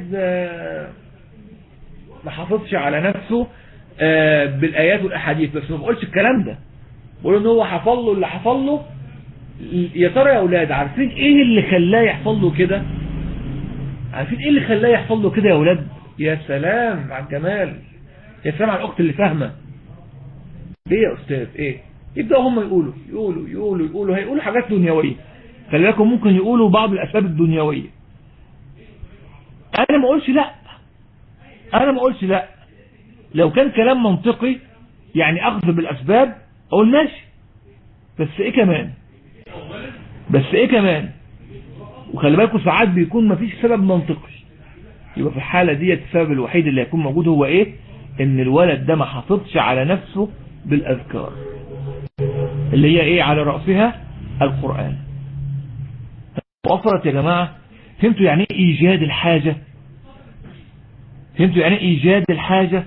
ما حافظش على نفسه بالايات والاحاديث بس ما بقولش الكلام ده بقول ان هو حفظ له اللي حفظ له يا ترى يا اولاد عارفين ايه اللي خلاه يحصل له كده عارفين ايه اللي خلاه يحصل له كده يا اولاد يا سلام على الجمال يا سلام على الاخت اللي فاهمه ايه يا استاذ ايه يبداوا هم يقولوا يقولوا يقولوا يقولوا هيقولوا حاجات دنيويه خلي بالكم ممكن يقولوا بعض الاسباب الدنيويه انا ما اقولش لا انا ما اقولش لا لو كان كلام منطقي يعني اخذ بالاسباب اقول ماشي بس ايه كمان بس ايه كمان وخلي بالكم ساعات بيكون مفيش سبب منطقي يبقى في الحالة دي السبب الوحيد اللي هيكون موجود هو ايه ان الولد ده ما حافظش على نفسه بالاذكار اللي هي ايه على رأسها القرآن وصلت يا جماعة فهمتوا يعني ايه ايجاد الحاجة فهمتوا يعني ايه ايجاد الحاجة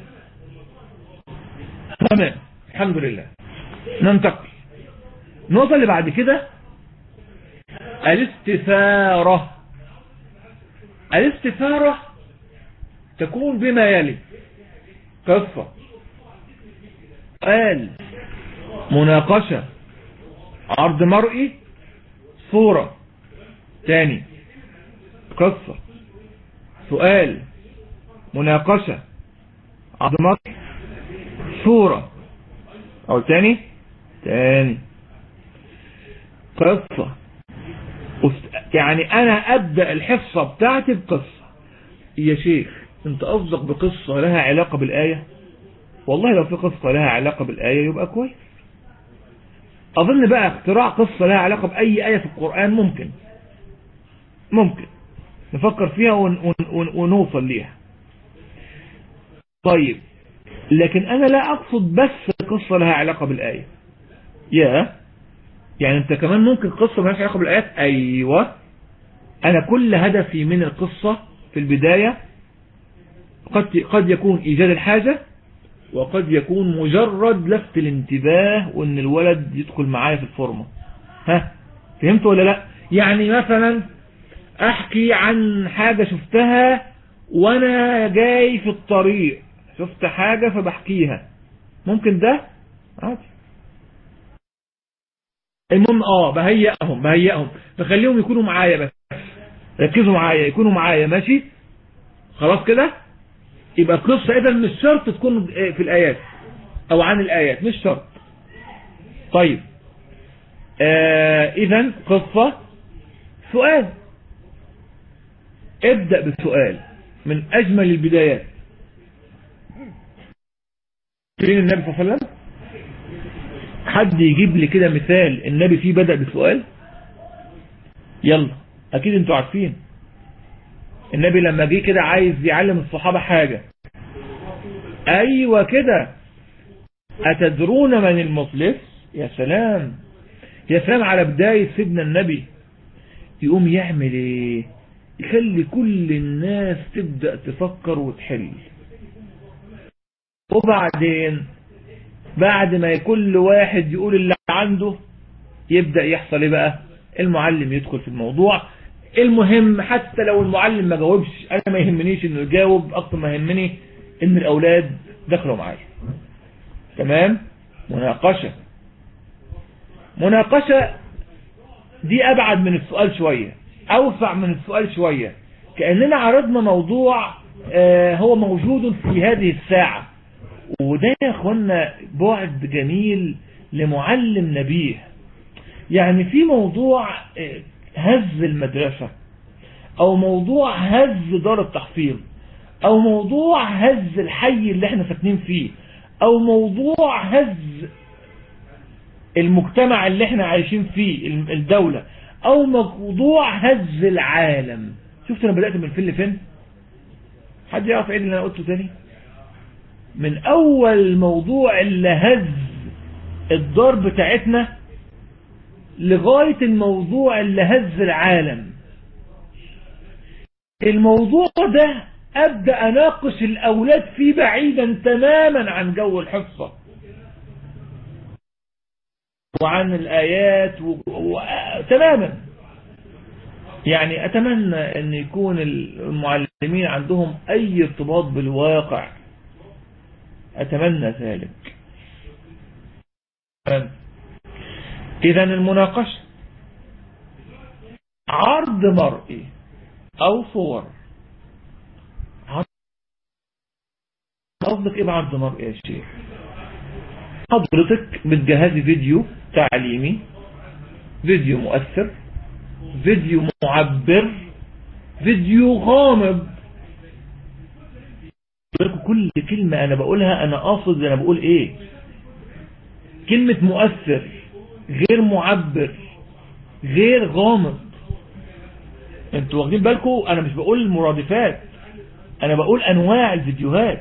تمام الحمد لله ننتقل النقطة اللي بعد كده الاستثارة الاستثارة تكون بما يلي قصة قال مناقشة عرض مرئي صورة تاني قصة سؤال مناقشة عرض مرئي صورة او تاني تاني قصة يعني انا ابدأ الحصة بتاعتي بقصة يا شيخ انت قصدك بقصة لها علاقة بالآية والله لو في قصة لها علاقة بالآية يبقى كويس اظن بقى اختراع قصة لها علاقة بأي آية في القرآن ممكن ممكن نفكر فيها ون ون ونوصل ليها طيب لكن انا لا اقصد بس قصة لها علاقة بالآية يا يعني انت كمان ممكن قصة مالهاش علاقة بالآيات ايوه انا كل هدفي من القصة في البداية قد قد يكون ايجاد الحاجة وقد يكون مجرد لفت الانتباه وان الولد يدخل معايا في الفورمة ها فهمت ولا لا يعني مثلا احكي عن حاجة شفتها وانا جاي في الطريق شفت حاجة فبحكيها ممكن ده عادي المهم اه بهيئهم بهيئهم بخليهم يكونوا معايا بس ركزوا معايا يكونوا معايا ماشي خلاص كده يبقى القصة اذا مش شرط تكون في الايات او عن الايات مش شرط طيب آه اذا قصة سؤال ابدأ بسؤال من اجمل البدايات فين النبي صلى الله عليه وسلم حد يجيب لي كده مثال النبي فيه بدأ بسؤال يلا اكيد انتوا عارفين النبي لما جه كده عايز يعلم الصحابة حاجة ايوه كده اتدرون من المفلس يا سلام يا سلام على بداية سيدنا النبي يقوم يعمل ايه يخلي كل الناس تبدأ تفكر وتحل وبعدين بعد ما كل واحد يقول اللي عنده يبدأ يحصل ايه بقى المعلم يدخل في الموضوع المهم حتى لو المعلم ما جاوبش انا ما يهمنيش انه يجاوب اكتر ما يهمني ان الاولاد دخلوا معايا تمام مناقشة مناقشة دي ابعد من السؤال شوية اوسع من السؤال شوية كأننا عرضنا موضوع آه هو موجود في هذه الساعة وده يا اخوانا بعد جميل لمعلم نبيه يعني في موضوع آه هز المدرسة او موضوع هز دار التحفيظ او موضوع هز الحي اللي احنا ساكنين فيه او موضوع هز المجتمع اللي احنا عايشين فيه الدولة او موضوع هز العالم شفت انا بدأت من فين لفين حد يعرف ايه اللي انا قلته تاني من اول موضوع اللي هز الدار بتاعتنا لغاية الموضوع اللي هز العالم الموضوع ده ابدأ اناقش الاولاد فيه بعيدا تماما عن جو الحصة وعن الايات و... و... تماما يعني اتمنى ان يكون المعلمين عندهم اي ارتباط بالواقع اتمنى ذلك اذا المناقشة عرض مرئي او صور قصدك ايه بعرض مرئي يا شيخ حضرتك بتجهزي فيديو تعليمي فيديو مؤثر فيديو معبر فيديو غامض كل كلمة انا بقولها انا قاصد انا بقول ايه كلمة مؤثر غير معبر غير غامض انتوا واخدين بالكم انا مش بقول المرادفات انا بقول انواع الفيديوهات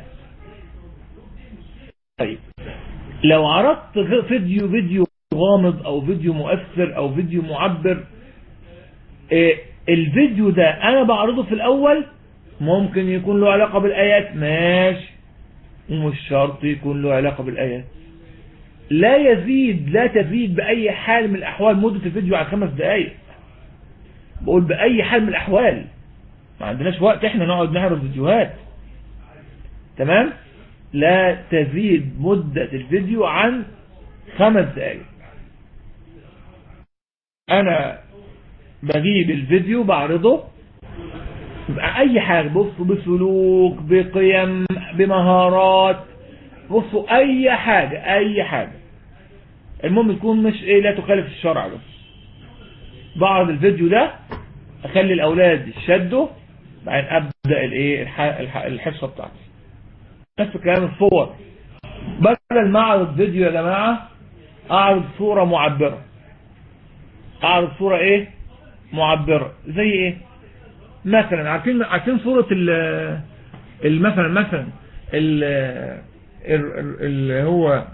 طيب لو عرضت فيديو فيديو غامض او فيديو مؤثر او فيديو معبر إيه الفيديو ده انا بعرضه في الاول ممكن يكون له علاقة بالايات ماشي ومش شرط يكون له علاقة بالايات لا يزيد لا تزيد باي حال من الاحوال مدة الفيديو عن خمس دقايق بقول باي حال من الاحوال ما عندناش وقت احنا نقعد نعرض فيديوهات تمام لا تزيد مدة الفيديو عن خمس دقايق انا بجيب الفيديو بعرضه اي حاجة بصوا بسلوك بقيم بمهارات بصوا اي حاجة اي حاجة المهم تكون مش ايه لا تخالف الشرع بس بعرض الفيديو ده اخلي الاولاد يشدوا بعدين ابدا الايه الحصه بتاعتي نفس الكلام الصور بدل ما اعرض فيديو يا جماعه اعرض صوره معبره اعرض صوره ايه معبره زي ايه مثلا عارفين عارفين صوره ال مثلا مثلا اللي هو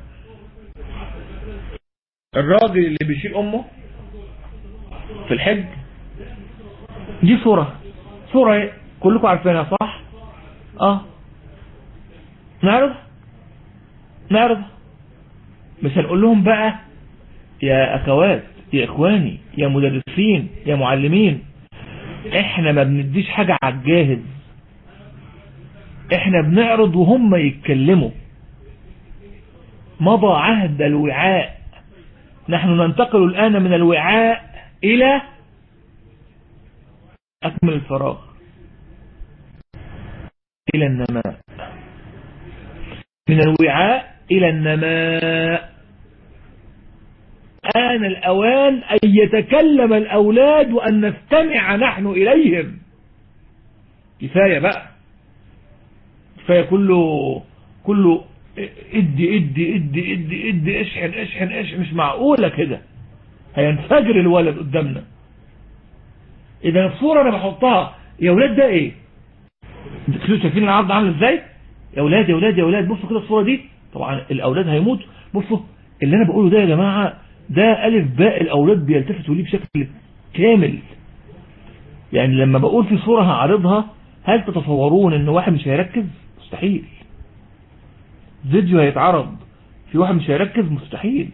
الراجل اللي بيشيل امه في الحج دي صورة صورة ايه كلكم عارفينها صح اه نعرض نعرض بس هنقول لهم بقى يا اخوات يا اخواني يا مدرسين يا معلمين احنا ما بنديش حاجة على الجاهز احنا بنعرض وهم يتكلموا مضى عهد الوعاء نحن ننتقل الآن من الوعاء إلى أكمل الفراغ إلى النماء من الوعاء إلى النماء آن الأوان أن يتكلم الأولاد وأن نستمع نحن إليهم كفاية بقى كفاية كله كله ادي ادي ادي ادي ادي اشحن اشحن اشحن مش معقولة كده هينفجر الولد قدامنا اذا الصورة انا بحطها يا ولاد ده ايه انتوا شايفين العرض عامل ازاي يا ولاد يا ولاد يا ولاد بصوا كده الصورة دي طبعا الاولاد هيموتوا بصوا اللي انا بقوله ده يا جماعة ده الف باء الاولاد بيلتفتوا ليه بشكل كامل يعني لما بقول في صورة هعرضها هل تتصورون ان واحد مش هيركز مستحيل فيديو هيتعرض في واحد مش هيركز مستحيل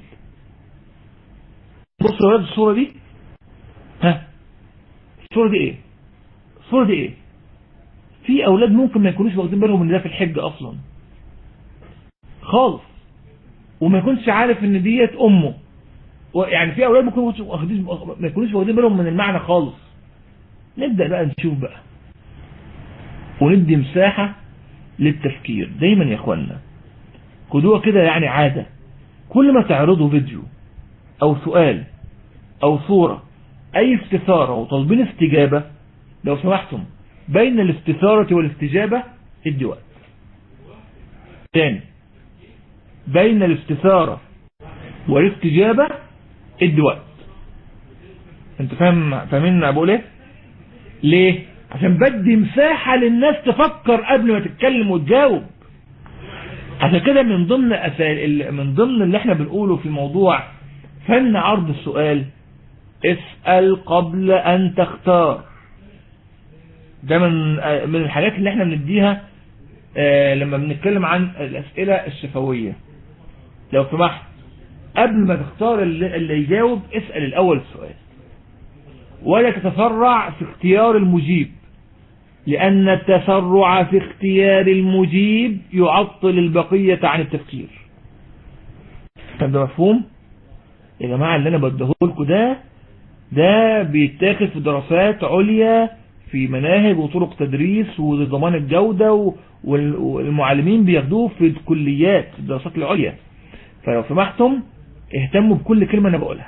بص يا ولاد الصورة دي ها الصورة دي ايه الصورة دي ايه في اولاد ممكن ما يكونوش واخدين بالهم ان ده في الحج اصلا خالص وما يكونش عارف ان ديت امه يعني في اولاد ممكن واخدين ما يكونوش واخدين بالهم من المعنى خالص نبدأ بقى نشوف بقى وندي مساحة للتفكير دايما يا اخوانا خدوها كده يعني عادة كل ما تعرضوا فيديو او سؤال او صورة اي استثارة وطالبين استجابة لو سمحتم بين الاستثارة والاستجابة ادي وقت تاني بين الاستثارة والاستجابة ادي وقت انت فاهم فاهمين اقول ايه ليه عشان بدي مساحة للناس تفكر قبل ما تتكلم وتجاوب عشان كده من ضمن أسال... من ضمن اللي احنا بنقوله في موضوع فن عرض السؤال اسأل قبل ان تختار ده من من الحاجات اللي احنا بنديها لما بنتكلم عن الاسئلة الشفوية لو سمحت قبل ما تختار اللي, اللي يجاوب اسأل الاول السؤال ولا تتسرع في اختيار المجيب لأن التسرع في اختيار المجيب يعطل البقية عن التفكير طب ده مفهوم يا جماعة اللي أنا بديهولكم ده ده بيتاخد في دراسات عليا في مناهج وطرق تدريس وضمان الجودة والمعلمين بياخدوه في الكليات في الدراسات العليا فلو سمحتم اهتموا بكل كلمة أنا بقولها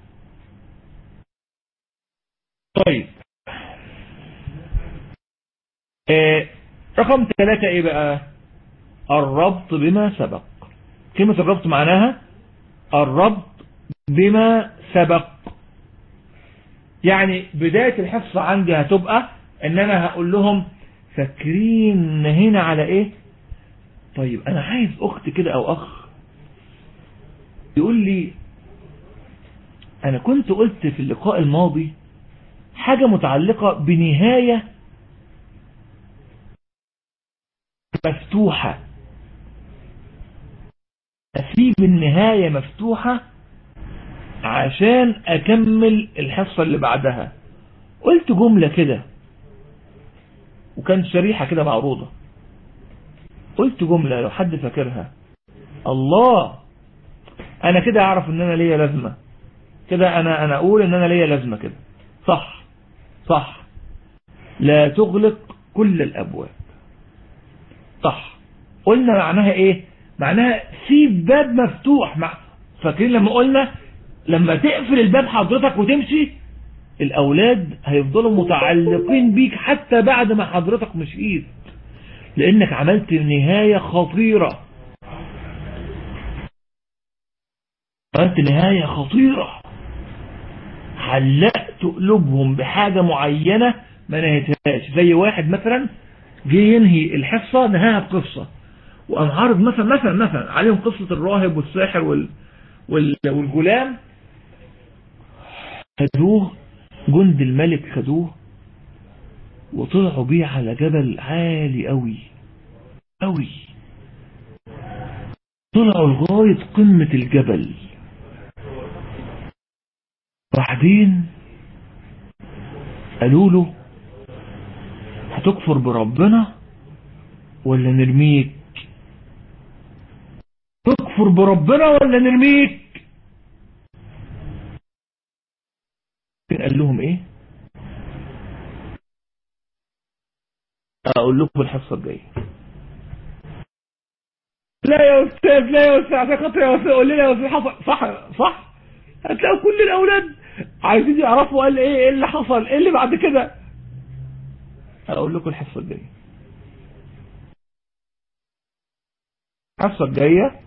طيب آه رقم ثلاثة ايه بقى الربط بما سبق كلمة الربط معناها الربط بما سبق يعني بداية الحصة عندي هتبقى ان انا هقول لهم فاكرين هنا على ايه طيب انا عايز اخت كده او اخ يقول لي انا كنت قلت في اللقاء الماضي حاجة متعلقة بنهاية مفتوحة أسيب النهاية مفتوحة عشان أكمل الحصة اللي بعدها قلت جملة كده وكان شريحة كده معروضة قلت جملة لو حد فاكرها الله أنا كده أعرف إن أنا ليا لازمة كده أنا أنا أقول إن أنا ليا لازمة كده صح صح لا تغلق كل الأبواب صح قلنا معناها ايه معناها سيب باب مفتوح مع... فاكرين لما قلنا لما تقفل الباب حضرتك وتمشي الاولاد هيفضلوا متعلقين بيك حتى بعد ما حضرتك مشيت لانك عملت نهاية خطيرة عملت نهاية خطيرة علقت قلوبهم بحاجة معينة ما نهيتهاش زي واحد مثلا جه ينهي الحصة نهاها بقصة وقام عارض مثلا مثلا مثلا عليهم قصة الراهب والساحر وال... وال... والغلام خدوه جند الملك خدوه وطلعوا بيه على جبل عالي قوي قوي طلعوا لغاية قمة الجبل بعدين قالوا له هتكفر بربنا ولا نرميك تكفر بربنا ولا نرميك قال لهم ايه اقول لكم الحصة الجاية لا يا استاذ لا يا استاذ عشان خاطر يا استاذ قول لنا يا استاذ حصل صح صح هتلاقوا كل الاولاد عايزين يعرفوا قال ايه ايه اللي حصل ايه اللي بعد كده اقول لكم الحصة الجاية الحصة الجاية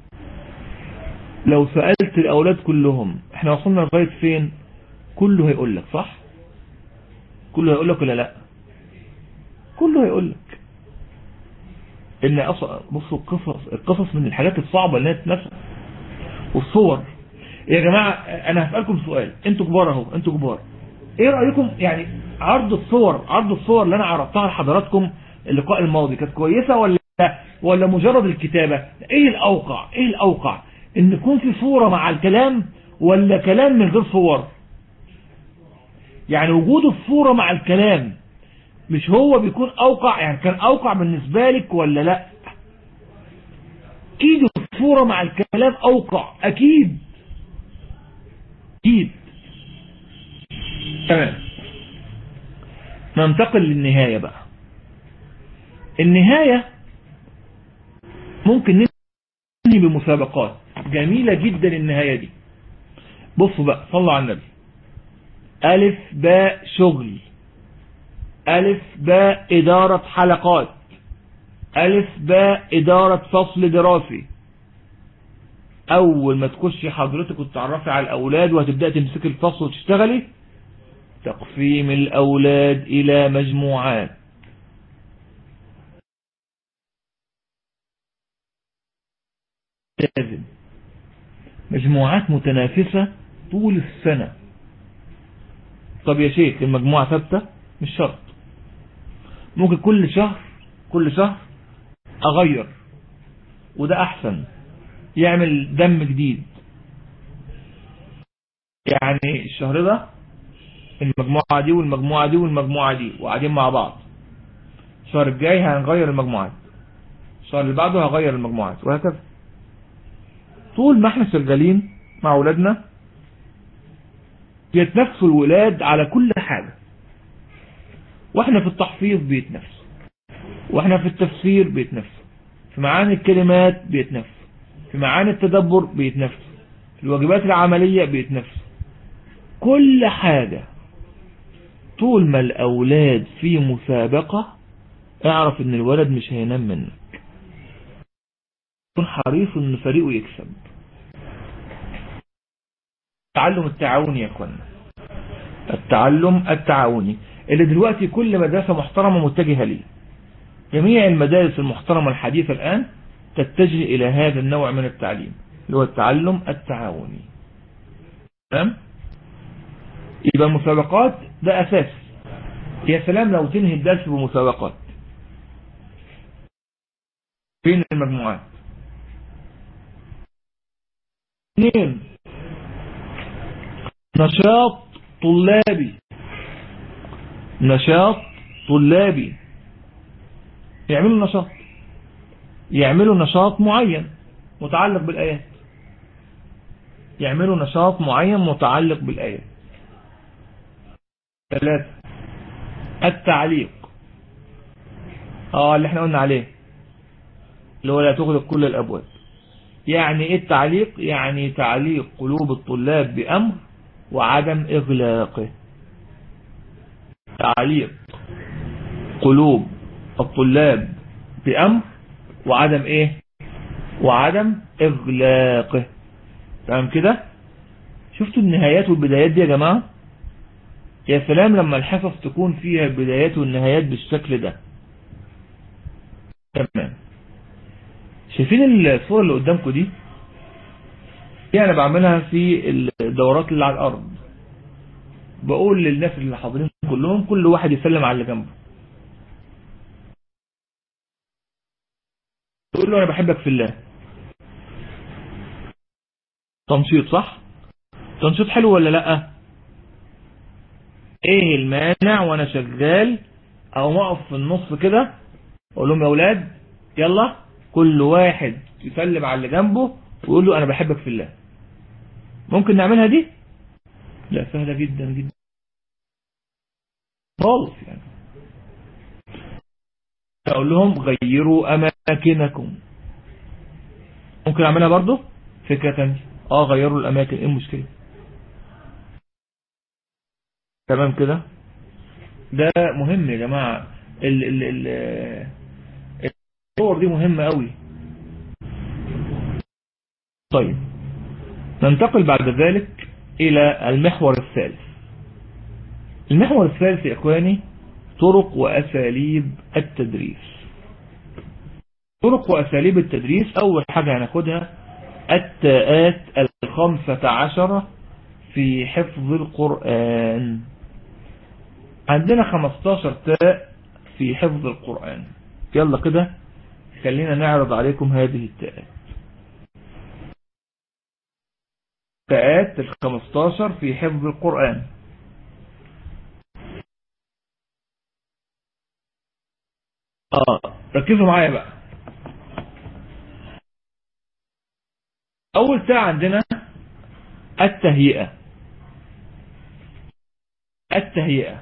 لو سألت الأولاد كلهم احنا وصلنا لغاية فين كله هيقول لك صح كله هيقول لك ولا لا كله هيقول لك ان أصلا بصوا القصص القصص من الحاجات الصعبة اللي هي تتنفس والصور يا جماعة انا هسألكم سؤال انتوا كبار اهو انتوا كبار ايه رأيكم يعني عرض الصور عرض الصور اللي انا عرضتها لحضراتكم اللقاء الماضي كانت كويسة ولا ولا مجرد الكتابة ايه الاوقع ايه الاوقع ان يكون في صورة مع الكلام ولا كلام من غير صور يعني وجود الصورة مع الكلام مش هو بيكون اوقع يعني كان اوقع بالنسبة لك ولا لا اكيد الصورة مع الكلام اوقع اكيد اكيد تمام ننتقل للنهاية بقى النهاية ممكن ننهي بمسابقات جميلة جدا النهاية دي بصوا بقى صلوا على النبي ألف باء شغل ألف باء إدارة حلقات ألف باء إدارة فصل دراسي أول ما تخشي حضرتك وتتعرفي على الأولاد وهتبدأ تمسكي الفصل وتشتغلي تقسيم الأولاد إلى مجموعات لازم مجموعات متنافسة طول السنة طب يا شيخ المجموعة ثابتة مش شرط ممكن كل شهر كل شهر أغير وده أحسن يعمل دم جديد يعني الشهر ده المجموعة دي والمجموعة دي والمجموعة دي وقاعدين مع بعض الشهر الجاي هنغير المجموعات الشهر اللي بعده هغير المجموعات وهكذا طول ما احنا شغالين مع اولادنا بيتنافسوا الولاد على كل حاجة واحنا في التحفيظ بيتنافسوا واحنا في التفسير بيتنافسوا في معاني الكلمات بيتنافسوا في معاني التدبر بيتنافسوا في الواجبات العملية بيتنافسوا كل حاجة طول ما الأولاد في مسابقة اعرف ان الولد مش هينام منك يكون حريص ان فريقه يكسب التعلم التعاوني يا اخوانا التعلم التعاوني اللي دلوقتي كل مدرسة محترمة متجهة ليه جميع المدارس المحترمة الحديثة الآن تتجه إلى هذا النوع من التعليم اللي هو التعلم التعاوني تمام يبقى المسابقات ده أساس يا سلام لو تنهي الدرس بمسابقات فين المجموعات اثنين نشاط طلابي نشاط طلابي يعملوا نشاط يعملوا نشاط معين متعلق بالآيات يعملوا نشاط معين متعلق بالآيات ثلاثة التعليق اه اللي احنا قلنا عليه اللي هو لا تغلق كل الأبواب يعني ايه التعليق يعني تعليق قلوب الطلاب بأمر وعدم إغلاقه تعليق قلوب الطلاب بأمر وعدم ايه وعدم إغلاقه تمام كده شفتوا النهايات والبدايات دي يا جماعة يا سلام لما الحصص تكون فيها البدايات والنهايات بالشكل ده تمام شايفين الصور اللي قدامكم دي دي انا بعملها في الدورات اللي على الارض بقول للناس اللي حاضرين كلهم كل واحد يسلم على اللي جنبه تقول له انا بحبك في الله تنشيط صح تنشيط حلو ولا لا ايه المانع وانا شغال او اقف في النص كده اقول لهم يا اولاد يلا كل واحد يسلم على اللي جنبه ويقول له انا بحبك في الله ممكن نعملها دي لا سهلة جدا جدا خالص يعني اقول لهم غيروا اماكنكم ممكن اعملها برضو فكرة تانية اه غيروا الاماكن ايه المشكلة تمام كده ده مهم يا جماعة ال ال ال الصور دي مهمة قوي طيب ننتقل بعد ذلك الى المحور الثالث المحور الثالث يا اخواني طرق واساليب التدريس طرق واساليب التدريس اول حاجة هناخدها التاءات الخمسة عشر في حفظ القرآن عندنا 15 تاء في حفظ القرآن يلا كده خلينا نعرض عليكم هذه التاءات تاءات ال 15 في حفظ القرآن اه ركزوا معايا بقى اول تاء عندنا التهيئة التهيئة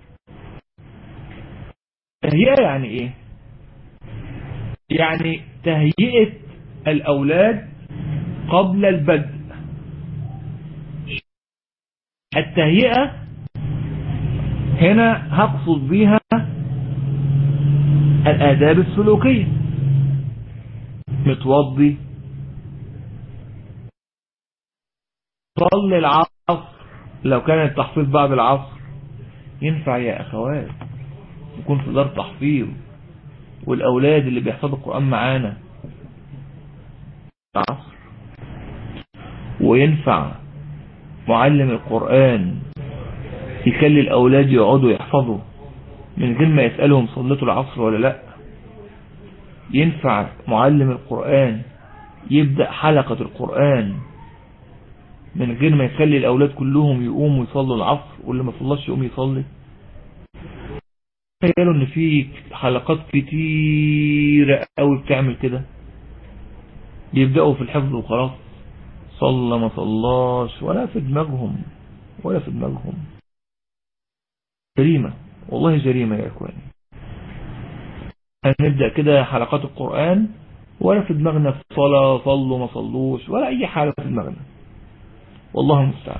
تهيئة يعني ايه يعني تهيئة الاولاد قبل البدء التهيئة هنا هقصد بها الآداب السلوكية متوضي صلي العصر لو كان التحفيظ بعد العصر ينفع يا أخوات يكون في دار تحفيظ والأولاد اللي بيحفظوا القرآن معانا العصر وينفع معلم القرآن يخلي الأولاد يقعدوا يحفظوا من غير ما يسألهم صليتوا العصر ولا لا ينفع معلم القرآن يبدأ حلقة القرآن من غير ما يخلي الأولاد كلهم يقوموا يصلوا العصر واللي ما صلاش يقوم يصلي تخيلوا ان في حلقات كتيرة قوي بتعمل كده يبدأوا في الحفظ وخلاص صلى ما صلاش ولا في دماغهم ولا في دماغهم جريمة والله جريمة يا اخواني هنبدأ كده حلقات القرآن ولا في دماغنا في صلاة صلوا ما صلوش ولا اي حاجة في دماغنا والله المستعان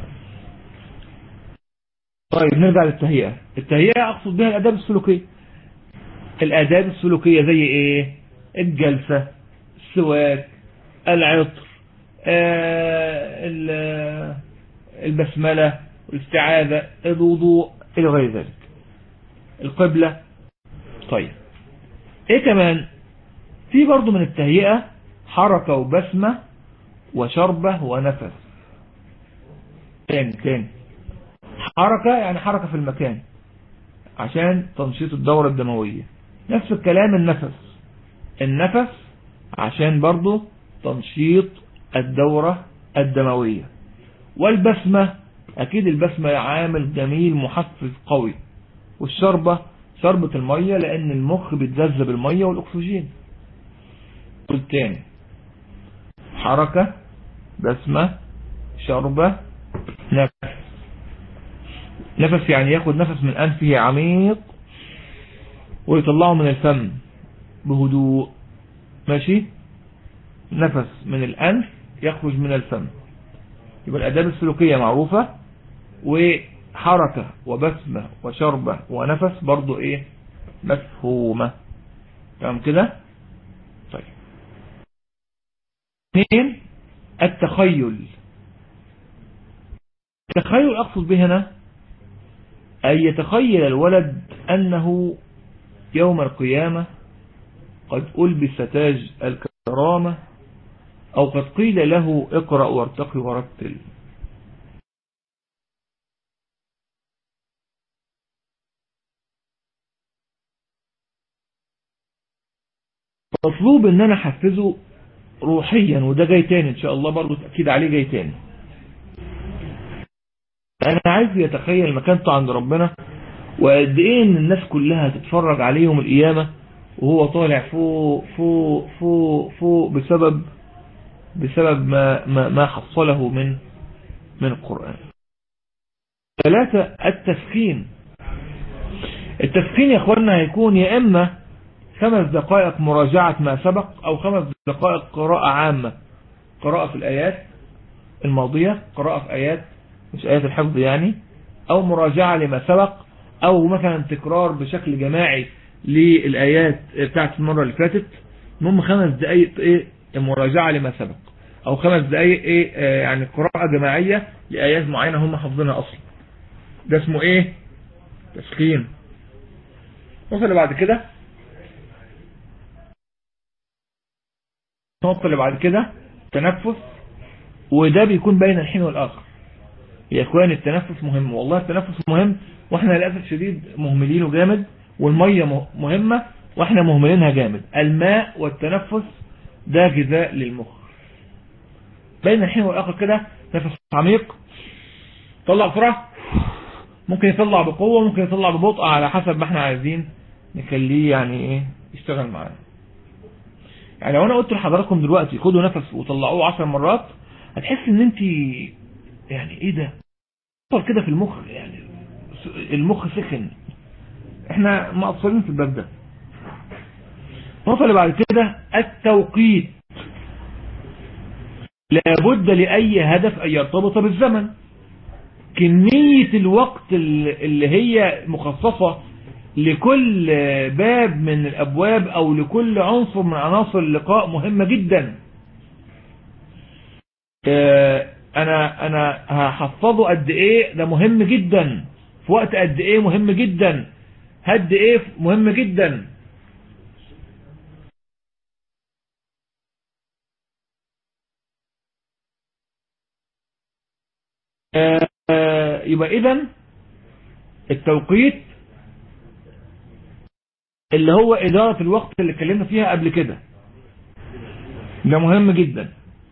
طيب نرجع للتهيئة التهيئة اقصد بها الاداب السلوكية الاداب السلوكية زي ايه الجلسة السواك العطر آه البسملة الاستعاذة الوضوء الى غير ذلك القبلة طيب ايه كمان في برضو من التهيئة حركة وبسمة وشربة ونفس تاني تاني حركة يعني حركة في المكان عشان تنشيط الدورة الدموية نفس الكلام النفس النفس عشان برضو تنشيط الدورة الدموية والبسمة اكيد البسمة عامل جميل محفز قوي والشربة شربة المية لان المخ بيتجذب المية والاكسجين قلت تاني حركة بسمة شربة نفس نفس يعني ياخد نفس من أنفه عميق ويطلعه من الفم بهدوء ماشي نفس من الأنف يخرج من الفم يبقى الأداب السلوكية معروفة وحركة وبسمة وشربة ونفس برضو ايه مفهومة تمام كده طيب اثنين التخيل التخيل أقصد به هنا أن يتخيل الولد أنه يوم القيامة قد ألبس تاج الكرامة أو قد قيل له اقرأ وارتقي ورتل مطلوب ان انا احفزه روحيا وده جاي تاني ان شاء الله برضو تأكيد عليه جاي تاني انا عايز يتخيل مكانته عند ربنا وقد ايه ان الناس كلها تتفرج عليهم القيامة وهو طالع فوق فوق فوق فوق بسبب بسبب ما ما, ما حصله من من القرآن ثلاثة التسخين التسخين يا اخوانا هيكون يا اما خمس دقائق مراجعة ما سبق او خمس دقائق قراءة عامة قراءة في الايات الماضية قراءة في ايات مش ايات الحفظ يعني او مراجعة لما سبق او مثلا تكرار بشكل جماعي للايات بتاعت المرة اللي فاتت المهم خمس دقائق ايه مراجعة لما سبق او خمس دقائق ايه آه يعني قراءة جماعية لآيات معينة هم حافظينها اصلا ده اسمه ايه تسخين النقطة اللي بعد كده النقطة اللي بعد كده تنفس وده بيكون بين الحين والآخر يا اخوان التنفس مهم والله التنفس مهم واحنا للأسف شديد مهملينه جامد والمية مهمة واحنا مهملينها جامد الماء والتنفس ده غذاء للمخ بين الحين والآخر كده نفس عميق طلع بسرعة ممكن يطلع بقوة ممكن يطلع ببطء على حسب ما احنا عايزين نخليه يعني ايه يشتغل معانا يعني لو انا قلت لحضراتكم دلوقتي خدوا نفس وطلعوه عشر مرات هتحس ان انت يعني ايه ده صار كده في المخ يعني المخ سخن احنا مقصرين في الباب ده النقطة اللي بعد كده التوقيت لابد لأي هدف أن يرتبط بالزمن كمية الوقت اللي هي مخصصة لكل باب من الأبواب أو لكل عنصر من عناصر اللقاء مهمة جدا أنا أنا هحفظه قد إيه ده مهم جدا في وقت قد إيه مهم جدا هد إيه مهم جدا يبقى إذا التوقيت اللي هو إدارة الوقت اللي اتكلمنا فيها قبل كده ده مهم جدا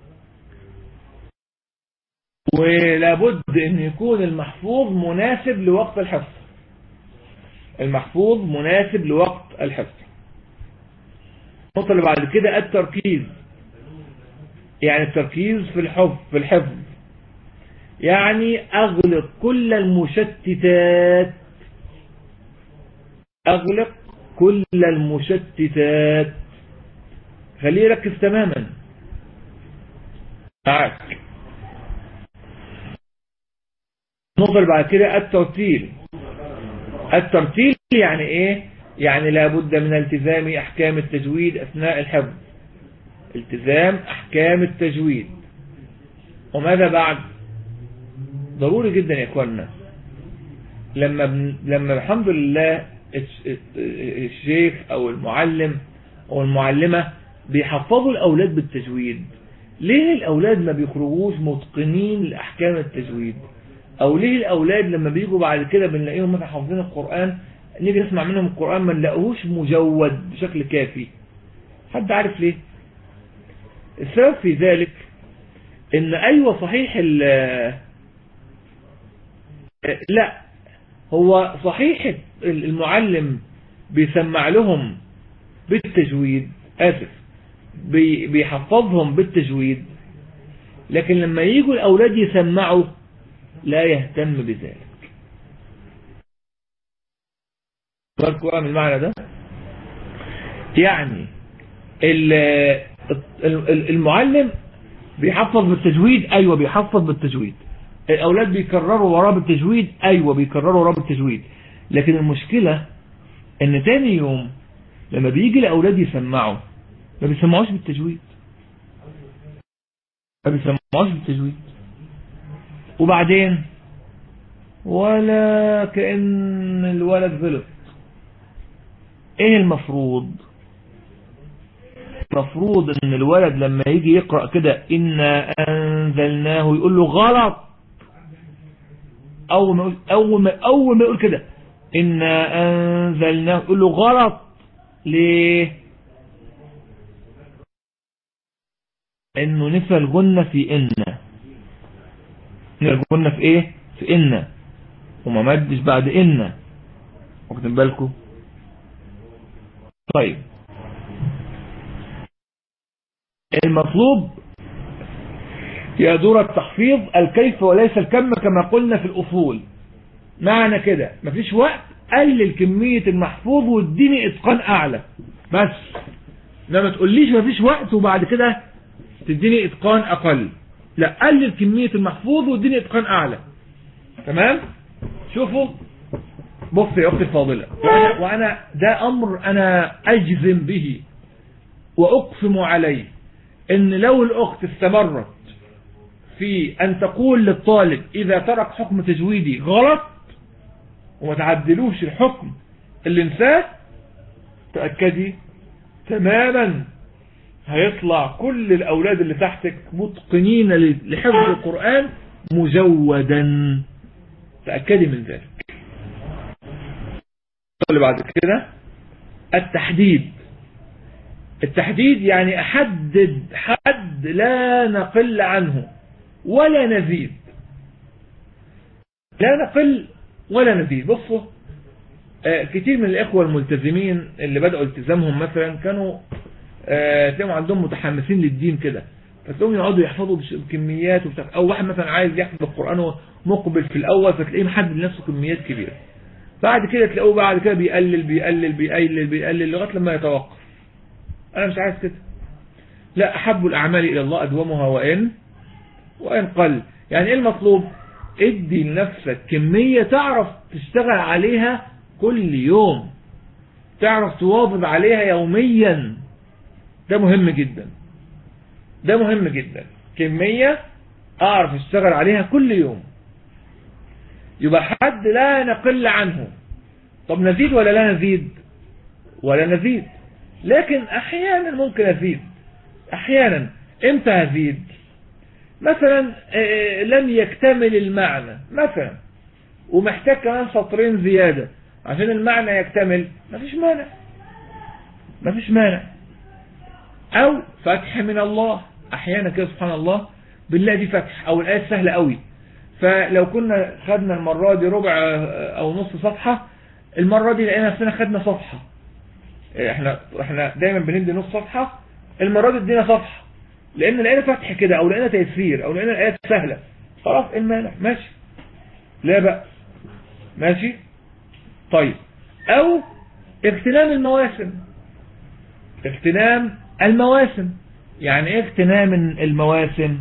ولابد ان يكون المحفوظ مناسب لوقت الحفظ المحفوظ مناسب لوقت الحفظ النقطة اللي بعد كده التركيز يعني التركيز في الحفظ في الحفظ يعني اغلق كل المشتتات اغلق كل المشتتات خليه يركز تماما معاك النقطة اللي بعد كده الترتيل الترتيل يعني ايه يعني لابد من التزام احكام التجويد اثناء الحفظ التزام احكام التجويد وماذا بعد ضروري جدا يا اخوانا لما بن... لما الحمد لله الشيخ او المعلم او المعلمة بيحفظوا الاولاد بالتجويد ليه الاولاد ما بيخرجوش متقنين لاحكام التجويد او ليه الاولاد لما بيجوا بعد كده بنلاقيهم مثلا حافظين القرآن نيجي نسمع منهم القرآن ما نلاقوهوش مجود بشكل كافي حد عارف ليه السبب في ذلك ان ايوه صحيح لا هو صحيح المعلم بيسمع لهم بالتجويد اسف بيحفظهم بالتجويد لكن لما يجوا الاولاد يسمعوا لا يهتم بذلك بالكم من المعنى ده يعني المعلم بيحفظ بالتجويد ايوه بيحفظ بالتجويد الاولاد بيكرروا وراه بالتجويد ايوه بيكرروا وراه بالتجويد لكن المشكلة ان تاني يوم لما بيجي الاولاد يسمعوا ما بيسمعوش بالتجويد ما بيسمعوش بالتجويد وبعدين ولا كأن الولد غلط ايه المفروض المفروض ان الولد لما يجي يقرأ كده انا انزلناه يقول له غلط اول ما اول ما اول ما يقول كده انا انزلناه يقول له غلط ليه انه نفى الغنة في ان الغنة في ايه في ان وما مدش بعد ان واخدين بالكم طيب المطلوب يا دور التحفيظ الكيف وليس الكم كما قلنا في الأصول معنى كده مفيش وقت قلل كمية المحفوظ واديني اتقان اعلى بس لما تقوليش مفيش وقت وبعد كده تديني اتقان اقل لا قلل كمية المحفوظ واديني اتقان اعلى تمام شوفوا بص يا اختي الفاضلة وأنا, وانا ده امر انا اجزم به واقسم عليه ان لو الاخت استمرت في ان تقول للطالب اذا ترك حكم تجويدي غلط وما تعدلوش الحكم اللي انساه تأكدي تماما هيطلع كل الأولاد اللي تحتك متقنين لحفظ القرآن مجودا تأكدي من ذلك اللي بعد كده التحديد التحديد يعني أحدد حد لا نقل عنه ولا نزيد لا نقل ولا نزيد بصوا آه كتير من الإخوة الملتزمين اللي بدأوا التزامهم مثلا كانوا آه تلاقيهم عندهم متحمسين للدين كده فتلاقيهم يقعدوا يحفظوا بكميات وبتاع أو واحد مثلا عايز يحفظ القرآن مقبل في الأول فتلاقيه محدد لنفسه كميات كبيرة بعد كده تلاقوه بعد كده بيقلل بيقلل بيقلل بيقلل لغاية لما يتوقف أنا مش عايز كده لا أحب الأعمال إلى الله أدومها وإن وإن قل يعني إيه المطلوب ادي لنفسك كمية تعرف تشتغل عليها كل يوم تعرف تواظب عليها يوميا ده مهم جدا ده مهم جدا كمية اعرف اشتغل عليها كل يوم يبقى حد لا نقل عنه طب نزيد ولا لا نزيد ولا نزيد لكن احيانا ممكن ازيد احيانا امتى هزيد مثلا لم يكتمل المعنى مثلا ومحتاج كمان سطرين زيادة عشان المعنى يكتمل مفيش مانع مفيش مانع او فتح من الله احيانا كده سبحان الله بالله دي فتح او الايه سهله قوي فلو كنا خدنا المره دي ربع او نص صفحه المره دي لقينا نفسنا خدنا صفحه احنا احنا دايما بندي نص صفحه المره دي ادينا صفحه لان لقينا فتح كده او لقينا تيسير او لقينا الايات سهله خلاص ايه المانع ماشي لا بقى ماشي طيب او اغتنام المواسم اغتنام المواسم يعني ايه اغتنام المواسم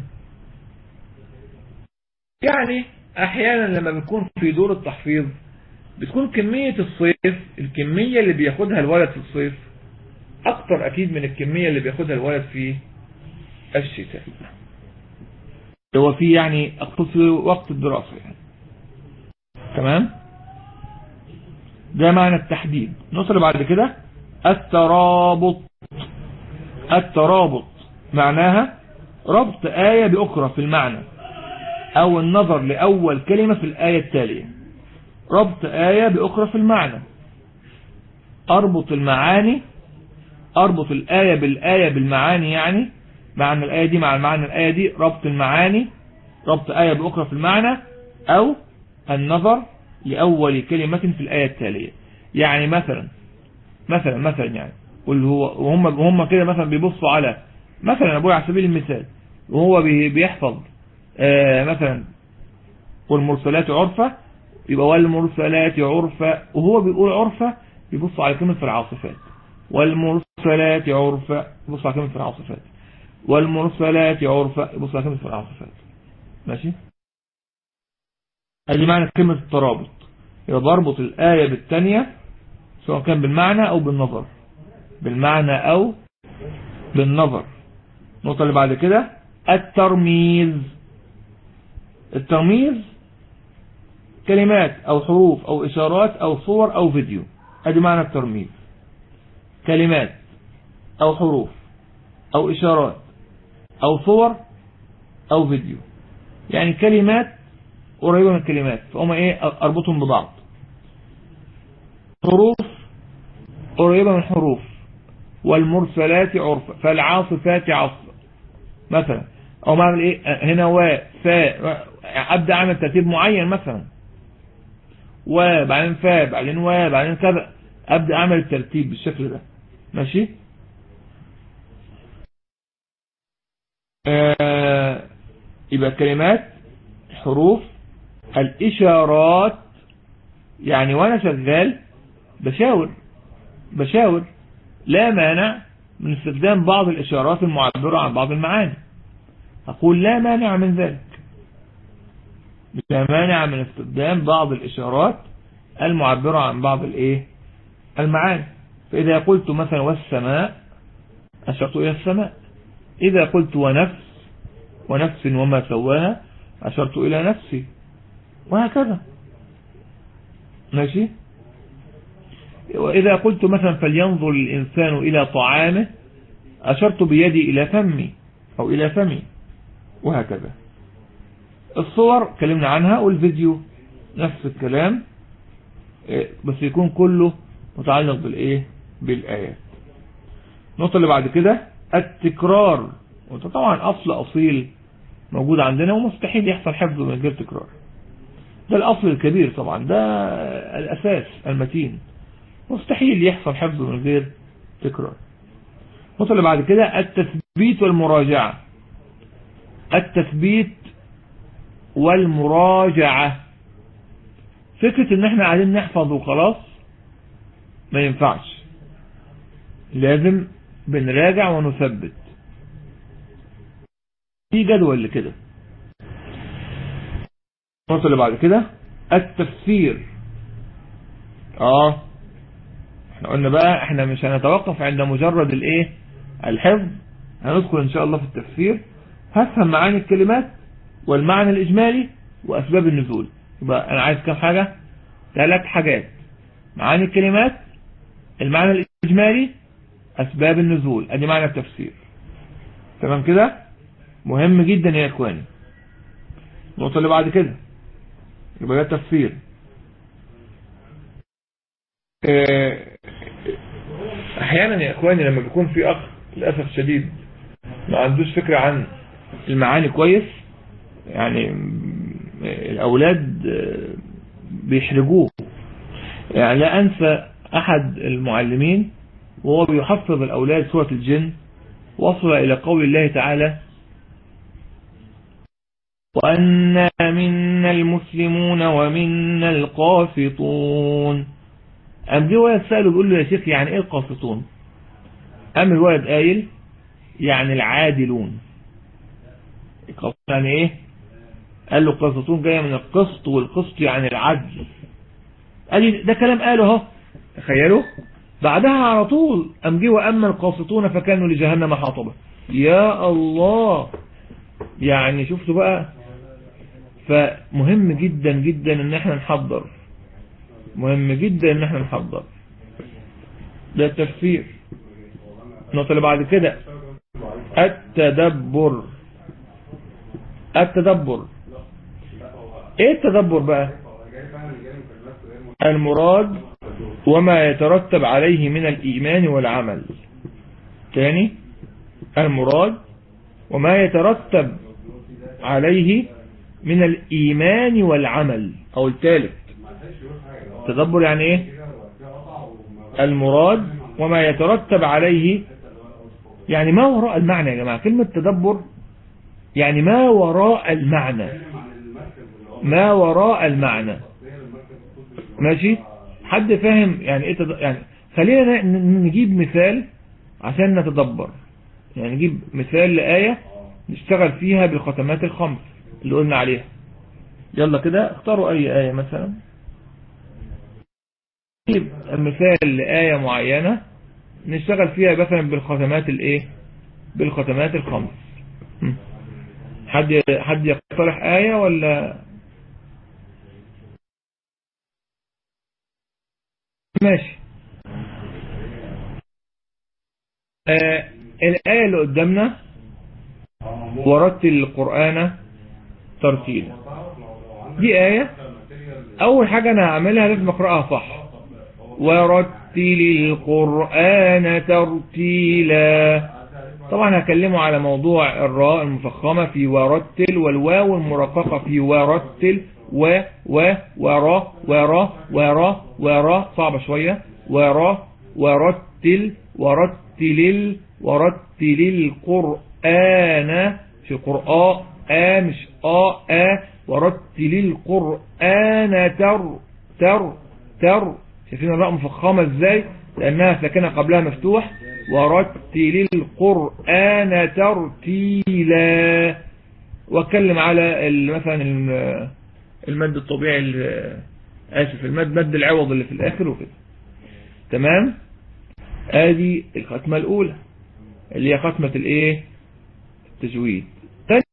يعني احيانا لما بنكون في دور التحفيظ بتكون كمية الصيف الكمية اللي بياخدها الولد في الصيف اكتر اكيد من الكمية اللي بياخدها الولد في الشتاء هو في يعني اقتصد وقت الدراسة يعني تمام ده معنى التحديد نوصل بعد كده الترابط الترابط معناها ربط آية بأخرى في المعنى أو النظر لأول كلمة في الآية التالية ربط آية بأخرى في المعنى أربط المعاني أربط الآية بالآية بالمعاني يعني معنى الآية دي مع المعنى الآية دي ربط المعاني ربط آية بأخرى في المعنى أو النظر لأول كلمة في الآية التالية يعني مثلا مثلا مثلا يعني واللي هو وهم هم كده مثلا بيبصوا على مثلا ابويا على سبيل المثال وهو بيحفظ آه مثلا والمرسلات عرفة يبقى والمرسلات عرفة وهو بيقول عرفة بيبص على كلمة في العاصفات والمرسلات عرفة يبص على كلمة في العاصفات والمرسلات عرفة يبص على كلمة في العاصفات ماشي ادي معنى كلمة الترابط يبقى بربط الآية بالثانية سواء كان بالمعنى او بالنظر بالمعنى او بالنظر النقطة اللي بعد كده الترميز الترميز كلمات او حروف او اشارات او صور او فيديو ادي معنى الترميز كلمات او حروف او اشارات او صور او فيديو يعني كلمات قريبة من الكلمات فهم ايه اربطهم ببعض حروف قريبة من حروف والمرسلات عرفا فالعاصفات عصفا مثلا او ما اعمل ايه هنا و فاء ابدا اعمل ترتيب معين مثلا وبعدين فاء بعدين و بعدين كذا ابدا اعمل الترتيب بالشكل ده ماشي آه يبقى كلمات حروف الإشارات يعني وأنا شغال بشاور بشاور لا مانع من استخدام بعض الإشارات المعبرة عن بعض المعاني أقول لا مانع من ذلك لا مانع من استخدام بعض الإشارات المعبرة عن بعض الإيه المعاني فإذا قلت مثلا والسماء أشرت إلى السماء إذا قلت ونفس ونفس وما سواها أشرت إلى نفسي وهكذا ماشي وإذا قلت مثلا فلينظر الإنسان إلى طعامه أشرت بيدي إلى فمي أو إلى فمي وهكذا الصور كلمنا عنها والفيديو نفس الكلام بس يكون كله متعلق بالإيه بالآيات النقطة اللي بعد كده التكرار وده طبعا أصل أصيل موجود عندنا ومستحيل يحصل حفظه من غير تكرار ده الأصل الكبير طبعا ده الأساس المتين مستحيل يحصل حفظه من غير تكرار النقطة اللي بعد كده التثبيت والمراجعة التثبيت والمراجعة فكرة ان احنا قاعدين نحفظ وخلاص ما ينفعش لازم بنراجع ونثبت في جدول لكده النقطة اللي بعد كده التفسير اه احنا قلنا بقى احنا مش هنتوقف عند مجرد الايه الحفظ هندخل ان شاء الله في التفسير هفهم معاني الكلمات والمعنى الاجمالي واسباب النزول يبقى انا عايز كام حاجة ثلاث حاجات معاني الكلمات المعنى الاجمالي اسباب النزول ادي معنى التفسير تمام كده مهم جدا يا اخواني النقطة اللي بعد كده يبقى ده التفسير احيانا يا اخواني لما بيكون في اخ للاسف شديد ما عندوش فكرة عن المعاني كويس يعني الاولاد بيحرجوه يعني لا انسى احد المعلمين وهو بيحفظ الاولاد سورة الجن وصل الى قول الله تعالى وأنا منا المسلمون ومنا القاسطون أم جه ولد سأله بيقول له يا شيخ يعني ايه القاسطون أم الولد قايل يعني العادلون القاسطون يعني ايه قال له القاسطون جاية من القسط والقسط يعني العدل قال لي ده كلام قاله اهو تخيلوا بعدها على طول أم جه وأما القاسطون فكانوا لجهنم حاطبة يا الله يعني شفتوا بقى فمهم جدا جدا ان احنا نحضر مهم جدا ان احنا نحضر ده التفسير النقطة اللي بعد كده التدبر التدبر ايه التدبر بقى المراد وما يترتب عليه من الايمان والعمل تاني المراد وما يترتب عليه من الإيمان والعمل أو الثالث تدبر يعني إيه المراد وما يترتب عليه يعني ما وراء المعنى يا جماعة كلمة تدبر يعني ما وراء المعنى ما وراء المعنى ماشي حد فاهم يعني ايه تد... يعني خلينا نجيب مثال عشان نتدبر يعني نجيب مثال لآية نشتغل فيها بالختمات الخمس اللي قلنا عليها يلا كده اختاروا اي آية مثلا نجيب مثال لآية معينة نشتغل فيها مثلا بالختمات الايه بالختمات الخمس حد حد يقترح آية ولا ماشي آه الآية اللي قدامنا ورتل القرآن ترتيلا دي آية أول حاجة أنا هعملها لازم أقرأها صح ورتل القرآن ترتيلا طبعا هكلمه على موضوع الراء المفخمة في ورتل والواو المرققة في ورتل و و ورا ورا ورا ورا صعبة شوية ورا ورتل ورتل ورتل القرآن مش القرآن آ مش آ آ ورتل القرآن تر تر تر شايفين الراء مفخمة ازاي لأنها ساكنة قبلها مفتوح ورتل القرآن ترتيلا واتكلم على ال- مثلا ال- المد الطبيعي ال- آسف المد مد العوض اللي في الآخر وكده تمام ادي الختمة الأولى اللي هي ختمة الايه التجويد تاني